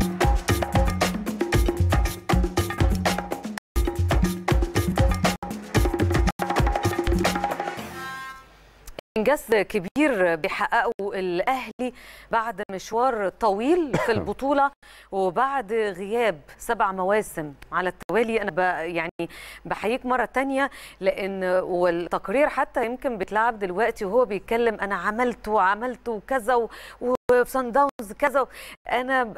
انجاز كبير بيحققه الاهلي بعد مشوار طويل في البطوله وبعد غياب سبع مواسم على التوالي انا ب يعني بحييك مره تانية لان والتقرير حتى يمكن بيتلعب دلوقتي وهو بيتكلم انا عملت وعملت وكذا و- وفي سان داونز كذا انا ب-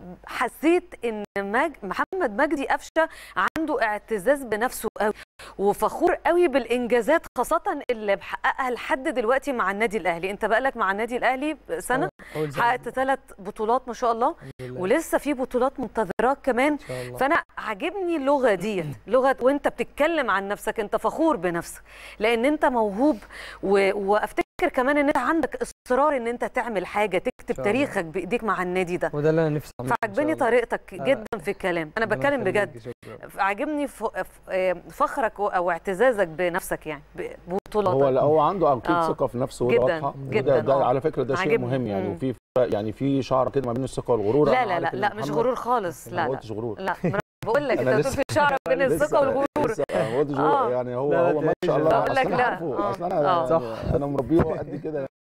حسيت ان مج... محمد مجدي قفشه عنده اعتزاز بنفسه قوي وفخور قوي بالانجازات خاصه اللي محققها لحد دلوقتي مع النادي الاهلي انت بقالك مع النادي الاهلي سنه أول سنة. حققت ثلاث بطولات ما شاء الله الحمد لله. ولسه في بطولات منتظراك كمان ان شاء الله فانا عاجبني اللغه ديت لغه وانت بتتكلم عن نفسك انت فخور بنفسك لان انت موهوب و... وافتكر كمان ان انت عندك اصرار ان انت تعمل حاجه تكتب الله. تاريخك بايديك مع النادي ده وده اللي انا نفسي اعمله إن شاء فعجبني الله. طريقتك لا، جدا في الكلام انا ربنا بتكلم يخليك، بجد شكراً. عاجبني ف... ف... آه، فخرك و- او اعتزازك بنفسك يعني ببطولاتك هو لا هو عنده اكيد آه. ثقه في نفسه وده جداً، واضحه جداً، وده ده آه. على فكره ده شيء عاجبني. مهم يعني مم. وفي فرق- يعني في شعر كده ما بين الثقه والغرور لا أنا لا عارف لا إن لا مش محمد- غرور خالص أنا لا ما لا قلتش غرور لا ما أنا بقول لك أنا انت بتقول لسه- في شعر بين الثقه لسه- والغرور لسه ما قلتش آه. غرور يعني هو لا، هو ما لا، شاء الله بقول لك أصل أنا لا. عارفه آه. اصل انا آه. يعني انا مربيه قد كده يعني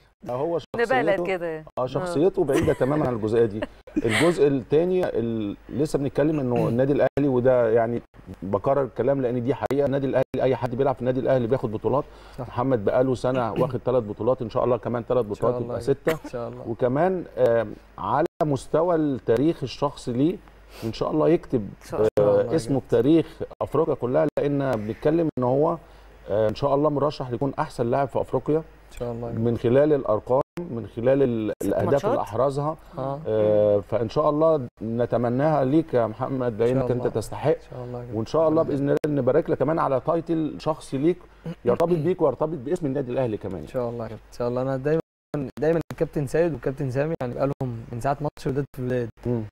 هو نبالغ شخصيته كده اه شخصيته بعيده تماما عن الجزئيه دي الجزء الثاني لسه بنتكلم انه النادي الاهلي وده يعني بكرر الكلام لان دي حقيقه النادي الاهلي اي حد بيلعب في النادي الاهلي بياخد بطولات صح. محمد بقاله سنه واخد ثلاث بطولات ان شاء الله كمان ثلاث إن شاء بطولات الله يبقى سته ان شاء الله وكمان آم، على مستوى التاريخ الشخصي ليه ان شاء الله يكتب إن شاء الله. آه، الله اسمه في تاريخ افريقيا كلها لان بنتكلم ان هو آه، ان شاء الله مرشح ليكون احسن لاعب في افريقيا ان شاء الله من خلال الارقام من خلال ال- الاهداف ماتشات؟ اللي احرزها اه آه، فان شاء الله نتمناها ليك يا محمد لانك الله. انت تستحق ان شاء الله كده. وان شاء الله باذن الله نبارك لك كمان على تايتل شخصي ليك يرتبط بيك ويرتبط باسم النادي الاهلي كمان ان شاء الله كده. ان شاء الله انا دايما دايما الكابتن سيد والكابتن سامي يعني بقالهم من ساعه ماتش وداد في البلاد مم.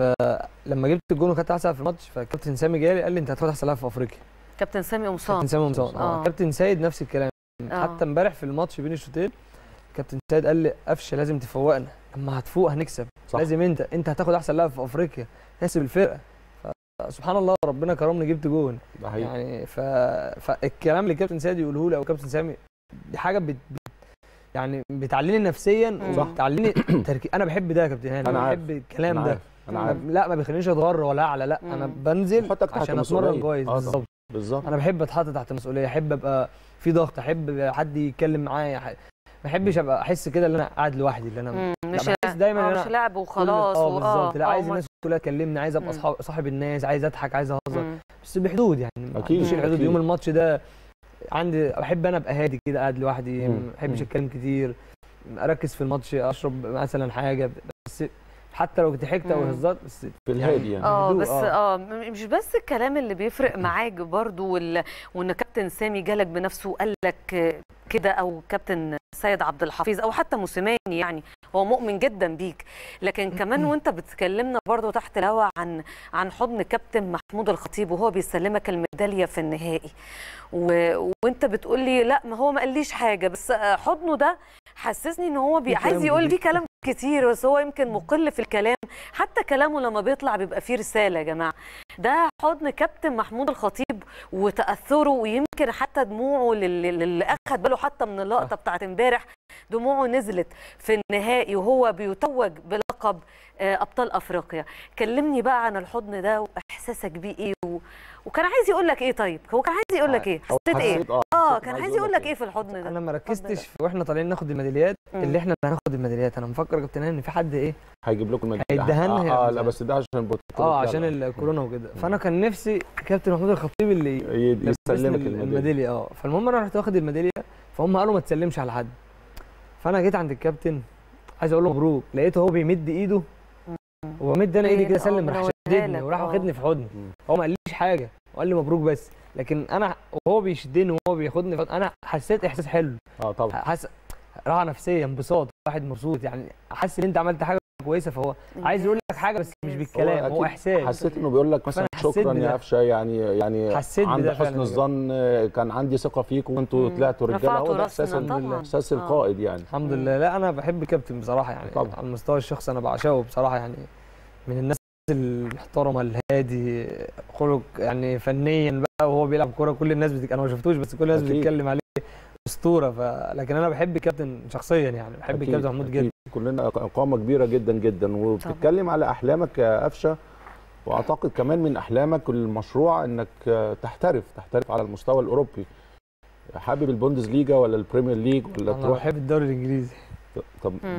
فلما جبت الجون وخدت احسن لاعب في الماتش فالكابتن سامي جالي قال لي انت هتاخد احسن لاعب في افريقيا كابتن سامي قمصان كابتن سامي قمصان آه. اه كابتن سيد نفس الكلام آه. حتى امبارح في الماتش بين الشوطين كابتن سيد قال لي قفشه لازم تفوقنا اما هتفوق هنكسب صح. لازم انت انت هتاخد احسن لاعب في افريقيا تحسب الفرقه سبحان الله ربنا كرمني جبت جون ده حقيقي يعني ف... فالكلام اللي كابتن سيد يقوله لي او كابتن سامي دي حاجه بت... بت- يعني بتعليني نفسيا صح. وبتعليني تركي انا بحب ده يا كابتن هاني أنا انا عارف. بحب الكلام انا ده عارف انا عارف لا ما بيخلينيش اتغر ولا اعلى لا انا مم. بنزل يحطك تحت عشان اتمرن مسؤولية. كويس آه بالظبط بالظبط انا بحب اتحط تحت مسؤوليه احب ابقى في ضغط احب حد يتكلم معايا ح- ما احبش ابقى احس كده ان انا قاعد لوحدي اللي انا مم، لا، مش بحس دايما آه، إن مش أنا لعب كل- وخلاص اه و- بالظبط لا آه، عايز ما- الناس كلها تكلمني عايز ابقى مم. صحاب صاحب الناس عايز اضحك عايز اهزر مم. بس بحدود يعني ما أكيد، عنديش الحدود أكيد. يوم الماتش ده عندي بحب انا ابقى هادي كده قاعد لوحدي مم. ما بحبش مم. اتكلم كتير اركز في الماتش اشرب مثلا حاجه بس حتى لو ضحكت او مم. هزرت بس في الهادي يعني اه هدوء، بس آه. اه م- مش بس الكلام اللي بيفرق معاك برضو وال... وان كابتن سامي جالك بنفسه وقال لك آه، كده او كابتن سيد عبد الحفيظ او حتى موسيماني يعني هو مؤمن جدا بيك لكن كمان وانت بتكلمنا برضو تحت الهوا عن عن حضن كابتن محمود الخطيب وهو بيسلمك الميداليه في النهائي و... وانت بتقول لي لا ما هو ما قاليش حاجه بس آه، حضنه ده حسسني ان هو بي... في كلام عايز يقول جديد. فيه كلام كتير بس هو يمكن مقل في الكلام حتى كلامه لما بيطلع بيبقى فيه رساله يا جماعه ده حضن كابتن محمود الخطيب وتاثره ويمكن حتى دموعه للي, للي اخد باله حتى من اللقطه بتاعت امبارح دموعه نزلت في النهائي وهو بيتوج بلقب آه، ابطال افريقيا كلمني بقى عن الحضن ده واحساسك بيه ايه و... وكان عايز يقول لك ايه طيب هو كان عايز يقول لك ايه أو حسيت ايه حسيت- اه اه حسيت كان إنه عايز يقول لك ايه في الحضن ده انا ما ركزتش في واحنا طالعين ناخد الميداليات مم. اللي احنا اللي هناخد الميداليات انا مفكر يا كابتن هاني ان في حد ايه هيجيب لكم الميداليه هيديها لنا هي اه, آه مش لا بس ده عشان البطولة اه لا، عشان لا. الكورونا وكده فانا كان نفسي كابتن محمود الخطيب اللي ي- لبسني يسلمك ال- الميداليه الميداليه اه فالمهم انا رحت واخد الميداليه فهم قالوا ما تسلمش على حد فانا جيت عند الكابتن عايز اقول له مبروك لقيته هو بيمد ايده وبمد انا ايدي كده آه، اسلم راح منولها شدني لك، وراح آه. واخدني في حضني مم. هو ما قاليش حاجه وقال لي مبروك بس لكن انا وهو بيشدني وهو بياخدني في حضني، انا حسيت احساس حلو اه طبعا حاسس راحه نفسيه انبساط واحد مبسوط يعني حاسس ان انت عملت حاجه كويسه فهو عايز يقول لك حاجه بس مش بالكلام هو, أكيد احساس حسيت انه بيقول لك مثلا فأنا حسيت شكرا بده. يا قفشه يعني يعني حسيت عند بده حسن فعلاً. الظن آه، كان عندي ثقه فيك وانتوا مم. طلعتوا رجاله رفعتوا هو ده احساس راسنا ال- طبعاً. احساس آه. القائد يعني الحمد مم. لله لا انا بحب كابتن بصراحه يعني طبعا. على المستوى الشخصي انا بعشقه بصراحه يعني من الناس المحترمه الهادي خلق يعني فنيا بقى وهو بيلعب كوره كل الناس بتك... انا ما شفتوش بس كل الناس أكيد. بتتكلم عليه اسطوره ف... لكن انا بحب كابتن شخصيا يعني بحب أكيد، كابتن محمود أكيد. جدا كلنا قامه كبيره جدا جدا وبتتكلم على احلامك يا قفشه واعتقد كمان من احلامك المشروع انك آه، تحترف تحترف على المستوى الاوروبي حابب البوندسليجا ولا البريمير ليج ولا انا تروح بحب الدوري الانجليزي طب مم.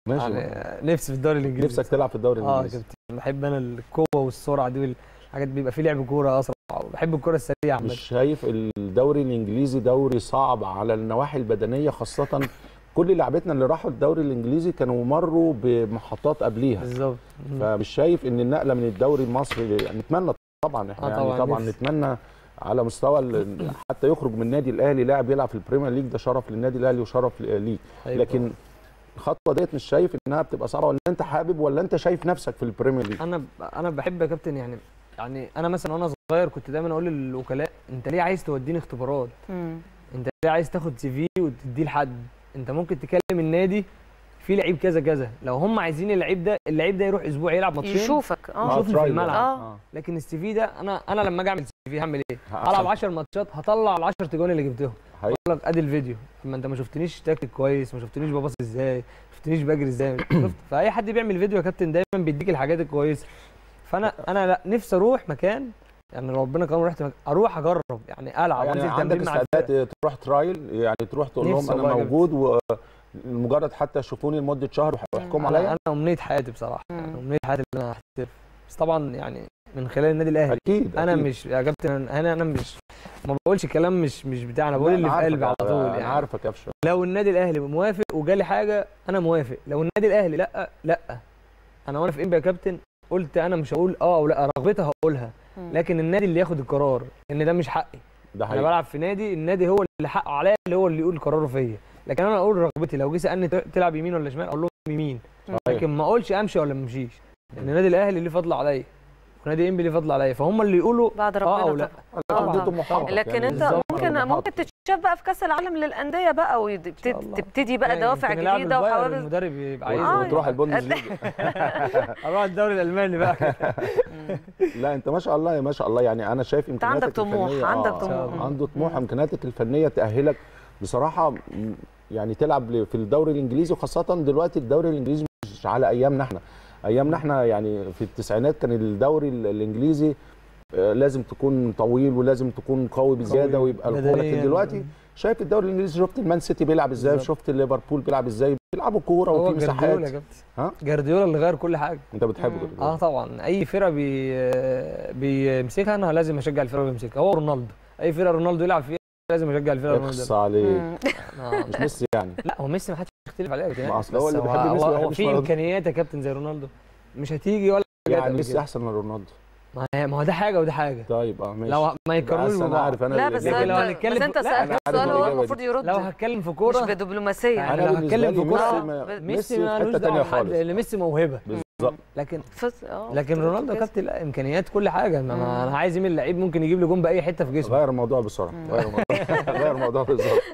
ماشي يعني نفسي في الدوري الانجليزي نفسك تلعب في الدوري اه الانجليزي كابتن بحب انا القوه والسرعه دي والحاجات بيبقى فيه لعب كوره اسرع بحب الكوره السريعه عامه مش شايف الدوري الانجليزي دوري صعب على النواحي البدنيه خاصه كل لعبتنا اللي راحوا الدوري الانجليزي كانوا مروا بمحطات قبليها بالظبط مم. فمش شايف ان النقله من الدوري المصري يعني نتمنى طبعا احنا آه يعني طبعاً، طبعا نفسي. نتمنى على مستوى ال- حتى يخرج من النادي الاهلي لاعب يلعب في البريمير ليج ده شرف للنادي الاهلي وشرف ليك أيوة لكن الخطوه ديت مش شايف انها بتبقى صعبه ولا انت حابب ولا انت شايف نفسك في البريمير ليج انا ب... انا بحب يا كابتن يعني يعني انا مثلا وانا صغير كنت دايما اقول للوكلاء انت ليه عايز توديني اختبارات مم. انت ليه عايز تاخد سي في وتديه لحد انت ممكن تكلم النادي في لعيب كذا كذا لو هم عايزين اللعيب ده اللعيب ده يروح اسبوع يلعب ماتشين يشوفك اه يشوفني في ترايل. الملعب اه لكن السي في ده انا انا لما اجي اعمل سي في هعمل ايه؟ هحصل. هلعب 10 ماتشات هطلع ال 10 تجوان اللي جبتهم حقيقي. اقول لك ادي الفيديو اما انت ما شفتنيش تاكل كويس ما شفتنيش بباص ازاي ما شفتنيش بجري ازاي شفت فاي حد بيعمل فيديو يا كابتن دايما بيديك الحاجات الكويسه فانا انا لا نفسي اروح مكان يعني لو ربنا كرم رحت مكان اروح اجرب يعني العب يعني وانزل عندك تمرين مع الفرق. استعداد تروح ترايل يعني تروح تقول لهم نفسي انا والله يا موجود ومجرد حتى شوفوني لمده شهر واحكموا انا عليا انا امنيه حياتي بصراحه مم. يعني امنيه حياتي ان انا احترف بس طبعا يعني من خلال النادي الاهلي اكيد انا أكيد. مش يا كابتن انا انا مش ما بقولش كلام مش مش بتاعنا انا بقول لا، اللي أنا في قلبي على عارفك، طول انا يعني عارفك يا ابشر لو النادي الاهلي موافق وجالي حاجه انا موافق لو النادي الاهلي لا لا انا وانا في انبي يا كابتن قلت انا مش هقول اه او لا رغبتها هقولها مم. لكن النادي اللي ياخد القرار ان ده مش حقي ده انا حقيقي بلعب في نادي النادي هو اللي حقه عليا اللي هو اللي يقول قراره فيا لكن انا اقول رغبتي لو جه سالني تلعب يمين ولا شمال اقول له يمين صحيح. لكن ما اقولش امشي ولا ما امشيش لان النادي الاهلي ليه فضل عليا ونادي انبي ليه فضل عليا فهم اللي يقولوا بعد اه ربنا او لا طبعاً. لكن دي طبعاً. طموحاتك لكن يعني انت بالظبط. ممكن طموحاتك. ممكن تتشاف بقى في كاس العالم للانديه بقى شاء الله. وتبتدي بقى يعني دوافع يمكن ألعب جديده البايرن وحوافز المدرب يبقى وت- آه. عايز وتروح البوندسليجا اروح الدوري الالماني بقى لا انت ما شاء الله ما شاء الله يعني انا شايف عندك امكانياتك طموح، الفنية- عندك آه، طموح. آه، عنده طموح امكانياتك الفنيه تاهلك بصراحه م- يعني تلعب ل- في الدوري الانجليزي وخاصه دلوقتي الدوري الانجليزي مش على ايامنا احنا ايامنا احنا يعني في التسعينات كان الدوري ال- الانجليزي آه، لازم تكون طويل ولازم تكون قوي بزياده قوي ويبقى القوه لكن بدنياً. دلوقتي شايف الدوري الانجليزي شفت المان سيتي بيلعب ازاي بالظبط. شفت ليفربول بيلعب ازاي بيلعبوا كوره هو وفي جارديولا يا مساحات كابتن ها؟ جارديولا اللي غير كل حاجه انت بتحبه مم. كده اه طبعا اي فرقه بي بيمسكها انا لازم اشجع الفرقه اللي بيمسكها هو رونالدو اي فرقه رونالدو يلعب فيها لازم اشجع الفرقه اللي اخص رونالدو عليه مم. آه. مش ميسي يعني لا هو ميسي ما حدش يختلف عليه يا كابتن ما أصل هو بس اللي بيحب ميسي ما هو, هو بيحبش في رونالدو. امكانيات يا كابتن زي رونالدو مش هتيجي ولا حاجة يعني قبل ميسي كده. احسن من رونالدو ما هي- ما هو ده حاجه وده حاجه طيب اه ماشي لو ما يقارنوش بس انا ببعض. عارف انا لا اللي بس جاي. لكن لو انت هنتكلم بس انت في- لا، سالت أنا عارف سؤال هو الإجابة دي. المفروض يرد لو هتكلم في مش كوره بدبلوماسيه يعني أنا لو بالنسبة هتكلم لي في كوره ميسي ما- ميسي ميسي في مالوش حتة تانية دعوه بحد خالص. لان ميسي موهبه بالظبط لكن فز... اه لكن رونالدو يا كابتن لا امكانيات كل حاجه ما ما انا عايز يميل لعيب ممكن يجيب لي جون باي حته في جسمه غير الموضوع بسرعه غير الموضوع غير الموضوع بالظبط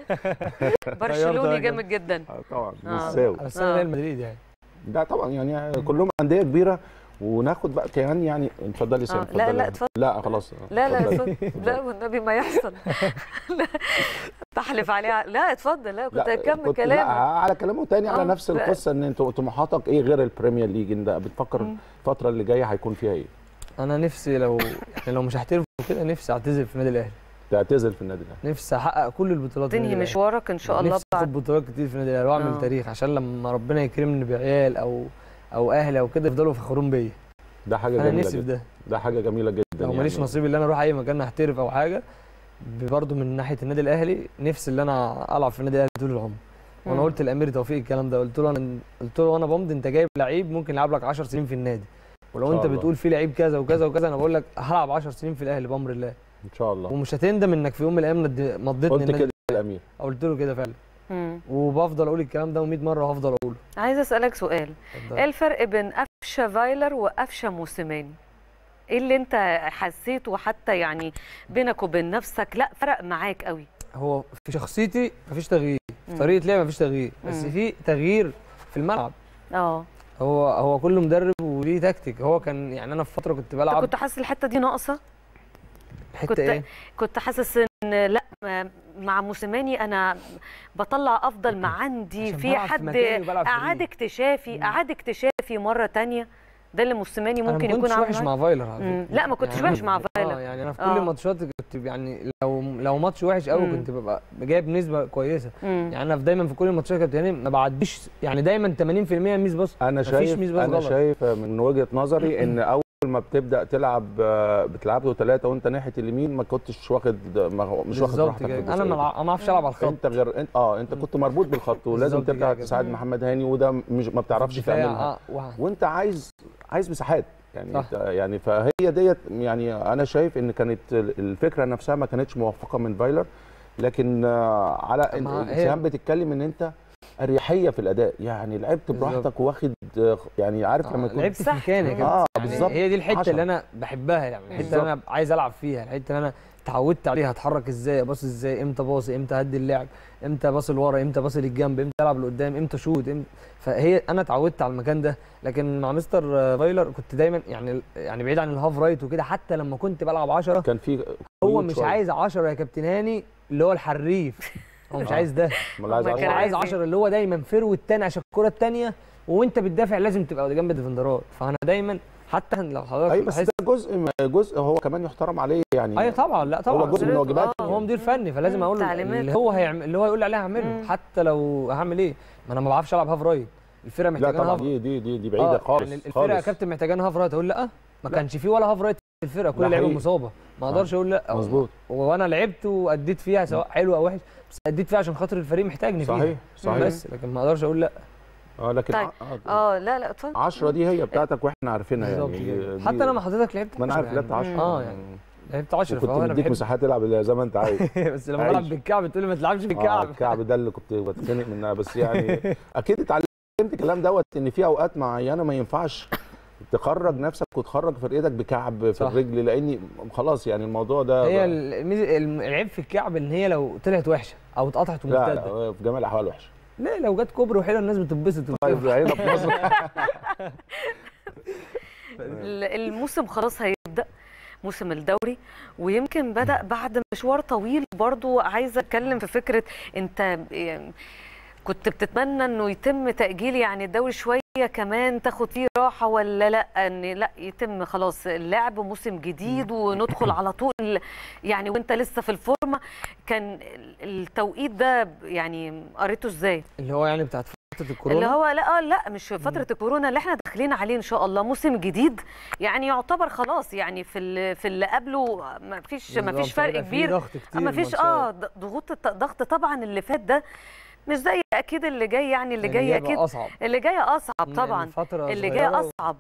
برشلوني جامد جدا آه، طبعا آه. مساوي بس انا آه. ريال مدريد يعني ده طبعا يعني كلهم انديه كبيره وناخد بقى كمان يعني اتفضلي سام آه، لا، لا، اتفضل. لا خلاص لا لا اتفضلي. اتفضل لا والنبي ما يحصل لا، تحلف عليها لا اتفضل لا كنت هكمل كنت- لا كلامك على كلامه تاني على آه، نفس لا. القصه ان انت طموحاتك ايه غير البريمير ليج انت بتفكر مم. الفتره اللي جايه هيكون فيها ايه؟ انا نفسي لو يعني لو مش هحترف كده نفسي اعتزل في النادي الاهلي تعتزل في النادي الاهلي نفسي احقق كل البطولات في تنهي النادي الأهلي. مشوارك ان شاء الله نفسي اخد بعد بطولات كتير في النادي الاهلي واعمل آه. تاريخ عشان لما ربنا يكرمني بعيال او او اهلي او كده يفضلوا فخورين بيا ده حاجه انا جميله نفسي في جدا ده ده حاجه جميله جدا لو ماليش يعني. نصيب ان انا اروح اي مكان احترف او حاجه برضه من ناحيه النادي الاهلي نفسي ان انا العب في النادي الاهلي طول العمر وانا مم. قلت لامير توفيق الكلام ده قلت له انا قلت له وانا بمضي انت جايب لعيب ممكن يلعب لك 10 سنين في النادي ولو إن انت شاء الله. بتقول في لعيب كذا وكذا وكذا انا بقول لك هلعب 10 سنين في الاهلي بامر الله ان شاء الله ومش هتندم انك في يوم من الايام ند- مضيتني قلت النادي كده الامير قلت له كده فعلا مم. وبفضل اقول الكلام ده و100 مره وهفضل اقوله عايزه اسالك سؤال اتفضل. ايه الفرق بين قفشه فايلر وقفشه موسيماني ايه اللي انت حسيته حتى يعني بينك وبين نفسك لا فرق معاك قوي هو في شخصيتي مفيش تغيير في مم. طريقه لعبي مفيش تغيير بس مم. في تغيير في الملعب اه هو هو كل مدرب وليه تكتيك هو كان يعني انا في فتره كنت انت بلعب كنت حاسس الحته دي ناقصه حته كنت- ايه كنت حاسس ان لا م- مع موسيماني انا بطلع افضل ما عندي عشان في بلعب في حد مكاني وبلعب في اعاد فريق. اكتشافي مم. اعاد اكتشافي مره تانية ده اللي موسيماني انا ممكن ما يكون كنتش عامل وحش معاه؟ مع فايلر على مم. فكرة. لا ما كنتش يعني وحش مع فايلر اه يعني انا في آه. كل الماتشات كنت يعني لو لو ماتش وحش قوي مم. كنت ببقى جايب نسبه كويسه مم. يعني انا في دايما في كل الماتشات كابتن هاني ما بعديش يعني دايما 80% ميس باص انا مفيش شايف ميس باص انا غلط. شايف من وجهه نظري ان اول ما بتبدا تلعب آه، بتلعب له ثلاثه وانت ناحيه اليمين ما كنتش واخد ما هو- مش واخد بالظبط راحتك في كده انا الجزئية ما دي. ما ما اعرفش العب على الخط انت غير انت اه انت كنت مربوط بالخط ولازم بالظبط ترجع كده. تساعد محمد هاني وده مش ما بتعرفش دفاع، تعملها اه وه- وانت عايز عايز مساحات يعني صح. انت يعني فهي ديت يعني انا شايف ان كانت الفكره نفسها ما كانتش موفقه من فايلر لكن آه، على ما هي- سهام بتتكلم ان انت اريحيه في الاداء يعني لعبت بالظبط. براحتك واخد آه، يعني عارف لما آه يكون لعبت في صح. مكاني كده اه يعني بالظبط هي دي الحته عشرة. اللي انا بحبها يعني الحته بالظبط. اللي انا عايز العب فيها الحته اللي انا اتعودت عليها اتحرك ازاي اباص ازاي امتى باصي امتى هدي اللعب امتى باصي لورا امتى باصي للجنب امتى العب لقدام امتى شوت امتى فهي انا اتعودت على المكان ده لكن مع مستر آه، فايلر كنت دايما يعني يعني بعيد عن الهاف رايت وكده حتى لما كنت بلعب 10 كان في هو قيود مش شوية. عايز 10 يا كابتن هاني اللي هو الحريف هو مش آه. عايز ده ما عايز هو هو كان عشرة. عايز عايز إيه؟ 10 اللي هو دايما فيرو التاني عشان الكره التانيه وانت بتدافع لازم تبقى جنب الديفندرات فانا دايما حتى لو حضرتك اي بس لاحظت- ده جزء جزء هو كمان يحترم عليه يعني ايوه طبعا لا طبعا هو جزء من واجباته آه. هو مدير فني فلازم مم، اقول له تعليمات. اللي هو هيعمل اللي هو يقول لي عليه هعمله مم. حتى لو هعمل ايه ما انا ما بعرفش العب هاف رايت الفرقه لا محتاجه طبعا هاف دي دي دي, دي بعيده آه، خالص يعني الفرقه يا خالص كابتن محتاجه هاف رايت اقول لا ما كانش فيه ولا هاف رايت في الفرقه كل ده اللعيبه حقيقي. مصابه ما اقدرش اقول لا مظبوط وانا لعبت واديت فيها سواء حلو او وحش بس اديت فيها عشان خاطر الفريق محتاجني فيها صحيح صحيح بس لكن ما اقدرش اقول لا اه لكن طيب. ع- اه لا لا اتفضل 10 دي هي بتاعتك واحنا عارفينها بالظبط يعني كده. دي- حتى انا مع حضرتك لعبت ما انا 10 عارف لعبت 10 اه يعني لعبت 10 وكنت فهو انا مديك بحب مساحات تلعب زي ما انت عايز بس لما عايش. بلعب بالكعب تقول لي ما تلعبش اه بالكعب الكعب ده اللي كنت بتخنق منها بس يعني اكيد اتعلمت الكلام دوت ان في اوقات معينه ما ينفعش تخرج نفسك وتخرج فرقتك بكعب في صح. الرجل لاني خلاص يعني الموضوع ده هي الميز- الم- العيب في الكعب ان هي لو طلعت وحشه او اتقطعت لا ومرتده لا في جميع الاحوال وحشه لا لو جت كوبري وحلوه الناس بتتبسط طيب وبتفرح. هنا في مصر ال- الموسم خلاص هيبدا موسم الدوري ويمكن بدا بعد مشوار طويل برضو عايزه اتكلم في فكره انت يعني كنت بتتمنى انه يتم تاجيل يعني الدوري شويه كمان تاخد فيه راحه ولا لا ان لا يتم خلاص اللعب موسم جديد وندخل على طول يعني وانت لسه في الفورمه كان التوقيت ده يعني قريته ازاي اللي هو يعني بتاعت فتره الكورونا اللي هو لا آه لا مش فتره الكورونا اللي احنا داخلين عليه ان شاء الله موسم جديد يعني يعتبر خلاص يعني في ال- في اللي قبله ما فيش ما فيش بالظبط، فرق هيبقى في كبير ضغط كتير ما فيش ماتشات. اه ض- ضغوط الت- ضغط طبعا اللي فات ده مش زي اكيد اللي جاي يعني اللي يعني جاي هيبقى اكيد اصعب اللي جاي اصعب إن طبعا الفترة اللي صغيرة جاي و- اصعب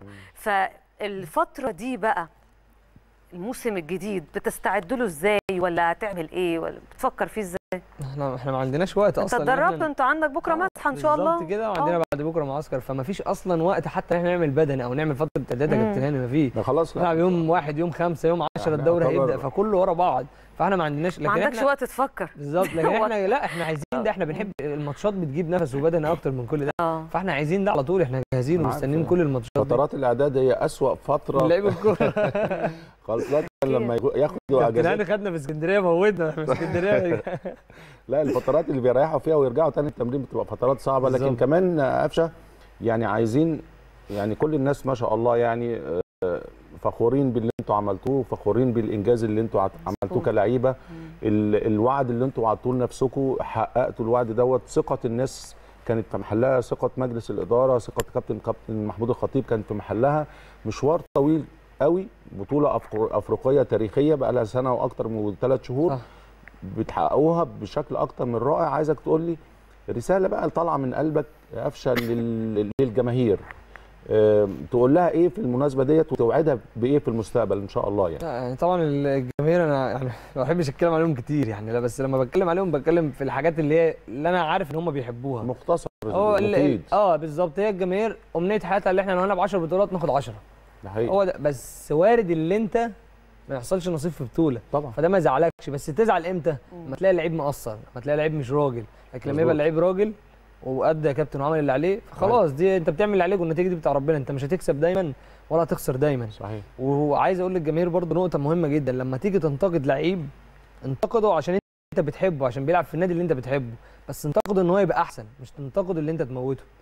فالفتره دي بقى الموسم الجديد بتستعد له ازاي ولا هتعمل ايه ولا بتفكر فيه ازاي احنا احنا ما عندناش وقت انت اصلا إن إحنا- اتدربت انت عندك بكره آه، مسحه ان شاء الله بالظبط كده وعندنا آه. بعد بكره معسكر فما فيش اصلا وقت حتى ان احنا نعمل بدني او نعمل فتره تعداد يا مم. كابتن هاني ما فيش ما خلاص لا نلعب يوم واحد يوم خمسة يوم 10 إحنا الدوري يعتبر- هيبدا فكله ورا بعض فاحنا ما عندناش ما لكن عندكش احنا وقت تفكر بالظبط لكن هو- احنا لا احنا عايزين ده احنا بنحب الماتشات بتجيب نفس وبدني اكتر من كل ده اه فاحنا عايزين ده على طول احنا جاهزين أنا ومستنيين عارف. كل الماتشات دي. فترات الاعداد هي اسوأ فتره لعيب الكوره خلاص لا لما يجو- ياخدوا كابتن هاني اجازات خدنا في اسكندريه موتنا في اسكندريه لا الفترات اللي بيريحوا فيها ويرجعوا تاني التمرين بتبقى فترات صعبه لكن بالظبط. كمان آه، قفشه يعني عايزين يعني كل الناس ما شاء الله يعني آه، فخورين باللي انتوا عملتوه فخورين بالانجاز اللي انتوا عت- عملتوه كلعيبه ال- الوعد اللي انتوا وعدتوه لنفسكم حققتوا الوعد دوت ثقه الناس كانت في محلها ثقه مجلس الاداره ثقه كابتن كابتن محمود الخطيب كانت في محلها مشوار طويل قوي بطوله أفق- افريقيه تاريخيه بقى لها سنه واكتر من ثلاث شهور صح. بتحققوها بشكل اكتر من رائع عايزك تقول لي رساله بقى طالعه من قلبك يا قفشه لل- للجماهير آم، تقول لها ايه في المناسبه ديت وتوعدها بايه في المستقبل ان شاء الله يعني لا يعني طبعا الجماهير انا يعني ما بحبش اتكلم عليهم كتير يعني لا بس لما بتكلم عليهم بتكلم في الحاجات اللي هي اللي انا عارف ان هم بيحبوها مختصر هو ال- مفيد اه بالظبط هي الجماهير امنيه حياتها اللي احنا لو هنلعب 10 بطولات ناخد 10 ده حقيقي هو ده بس وارد اللي انت ما يحصلش نصيب في بطوله طبعا فده ما يزعلكش بس تزعل امتى؟ لما تلاقي اللعيب مقصر لما تلاقي اللعيب مش راجل لكن لما يبقى مظبوط. اللعيب راجل وادى يا كابتن وعمل اللي عليه فخلاص دي انت بتعمل اللي عليك والنتيجه دي بتاع ربنا انت مش هتكسب دايما ولا هتخسر دايما صحيح وعايز اقول للجماهير برضه نقطه مهمه جدا لما تيجي تنتقد لعيب انتقده عشان انت بتحبه عشان بيلعب في النادي اللي انت بتحبه بس انتقده ان هو يبقى احسن مش تنتقده اللي انت تموته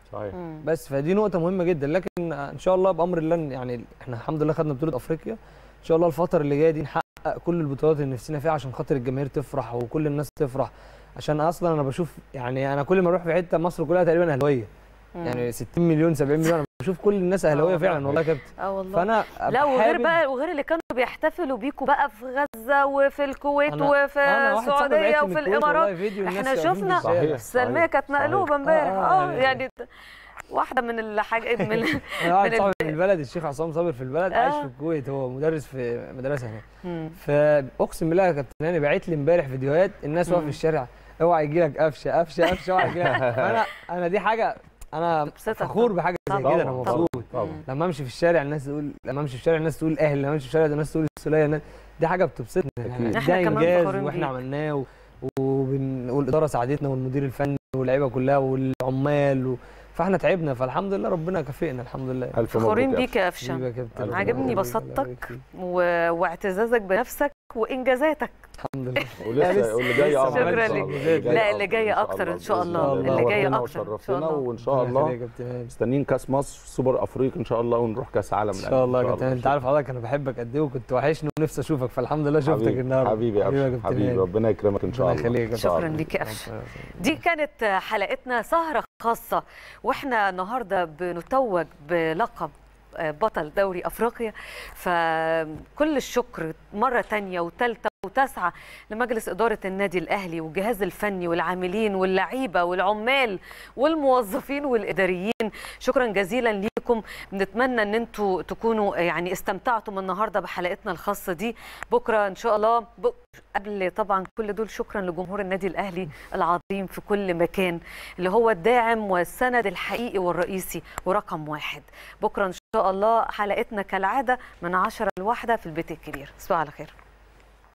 صحيح بس فدي نقطه مهمه جدا لكن ان شاء الله بامر الله يعني احنا الحمد لله خدنا بطوله افريقيا ان شاء الله الفتره اللي جايه دي نحقق كل البطولات اللي نفسنا فيها عشان خاطر الجماهير تفرح وكل الناس تفرح عشان اصلا انا بشوف يعني انا كل ما اروح في حته مصر كلها تقريبا اهلاويه يعني 60 مليون 70 مليون انا بشوف كل الناس اهلاويه والله. فعلا والله يا كابتن اه والله فانا لا وغير حابب- بقى وغير اللي كانوا بيحتفلوا بيكوا بقى في غزه وفي الكويت أنا- وفي أنا واحد صاحبي بعت لي السعوديه من وفي الكويت الامارات والله فيديو الناس احنا واقفين في شفنا الشارع. صحيح. السلميه كانت صحيح. مقلوبه امبارح آه، آه، اه يعني- يعني واحده من الحاجات من انا واحد من صاحبي من البلد الشيخ عصام صابر في البلد آه. عايش في الكويت هو مدرس في مدرسه هناك مم. فاقسم بالله يا كابتن هاني باعت لي امبارح فيديوهات الناس واقفه في الشارع اوعى يجي لك قفشه قفشه قفشه اوعى يجي لك فانا انا دي حاجه انا تبسطك فخور بحاجه زي طبعاً. كده انا طبعاً. مبسوط طبعا لما امشي في الشارع الناس تقول لما امشي في الشارع الناس تقول اهلي لما امشي في الشارع الناس تقول السوليه الناس دي حاجه بتبسطنا يعني إحنا ده كمان انجاز فخورين واحنا بيك. عملناه و... وبن... والاداره ساعدتنا والمدير الفني واللعيبه كلها والعمال و... فاحنا تعبنا فالحمد لله ربنا كافئنا الحمد لله الف فخورين مبروك يا بيك يا أفشة. حبيبي افشا يا كابتن عاجبني الله بساطتك. يبارك فيك. و... واعتزازك بنفسك وانجازاتك الحمد لله ولسه لسه- واللي جاي لسه اكتر شكراً إن شاء ليك. الله. اللي لا، اللي جاي أكتر إن شاء بإذن الله. اللي جاي نورتنا أكتر إن شاء وشرفتنا الله. وان شاء ربنا يخليك الله يا كابتن هاني. مستنيين كاس مصر سوبر افريقيا ان شاء الله ونروح كاس عالم ان شاء الله يا كابتن انت عارف حضرتك انا بحبك قد ايه وكنت وحشني ونفسي اشوفك فالحمد لله شفتك حبيبي النهارده حبيبي يا أفشة. كابتن حبيبي هاني. ربنا يكرمك ان شاء ربنا الله يخليك يا إن شاء شكراً الله. ليك يا أفشة. دي كانت حلقتنا سهرة خاصة واحنا النهاردة بنتوج بلقب بطل دوري أفريقيا فكل الشكر مرة تانية وتالتة وتاسعة لمجلس إدارة النادي الأهلي والجهاز الفني والعاملين واللعيبة والعمال والموظفين والإداريين شكرا جزيلا ليكم بنتمنى ان انتوا تكونوا يعني استمتعتم النهارده بحلقتنا الخاصه دي بكره ان شاء الله ب... قبل طبعا كل دول شكرا لجمهور النادي الاهلي العظيم في كل مكان اللي هو الداعم والسند الحقيقي والرئيسي ورقم واحد بكره ان شاء الله حلقتنا كالعاده من عشرة لواحدة في البيت الكبير تصبحوا على خير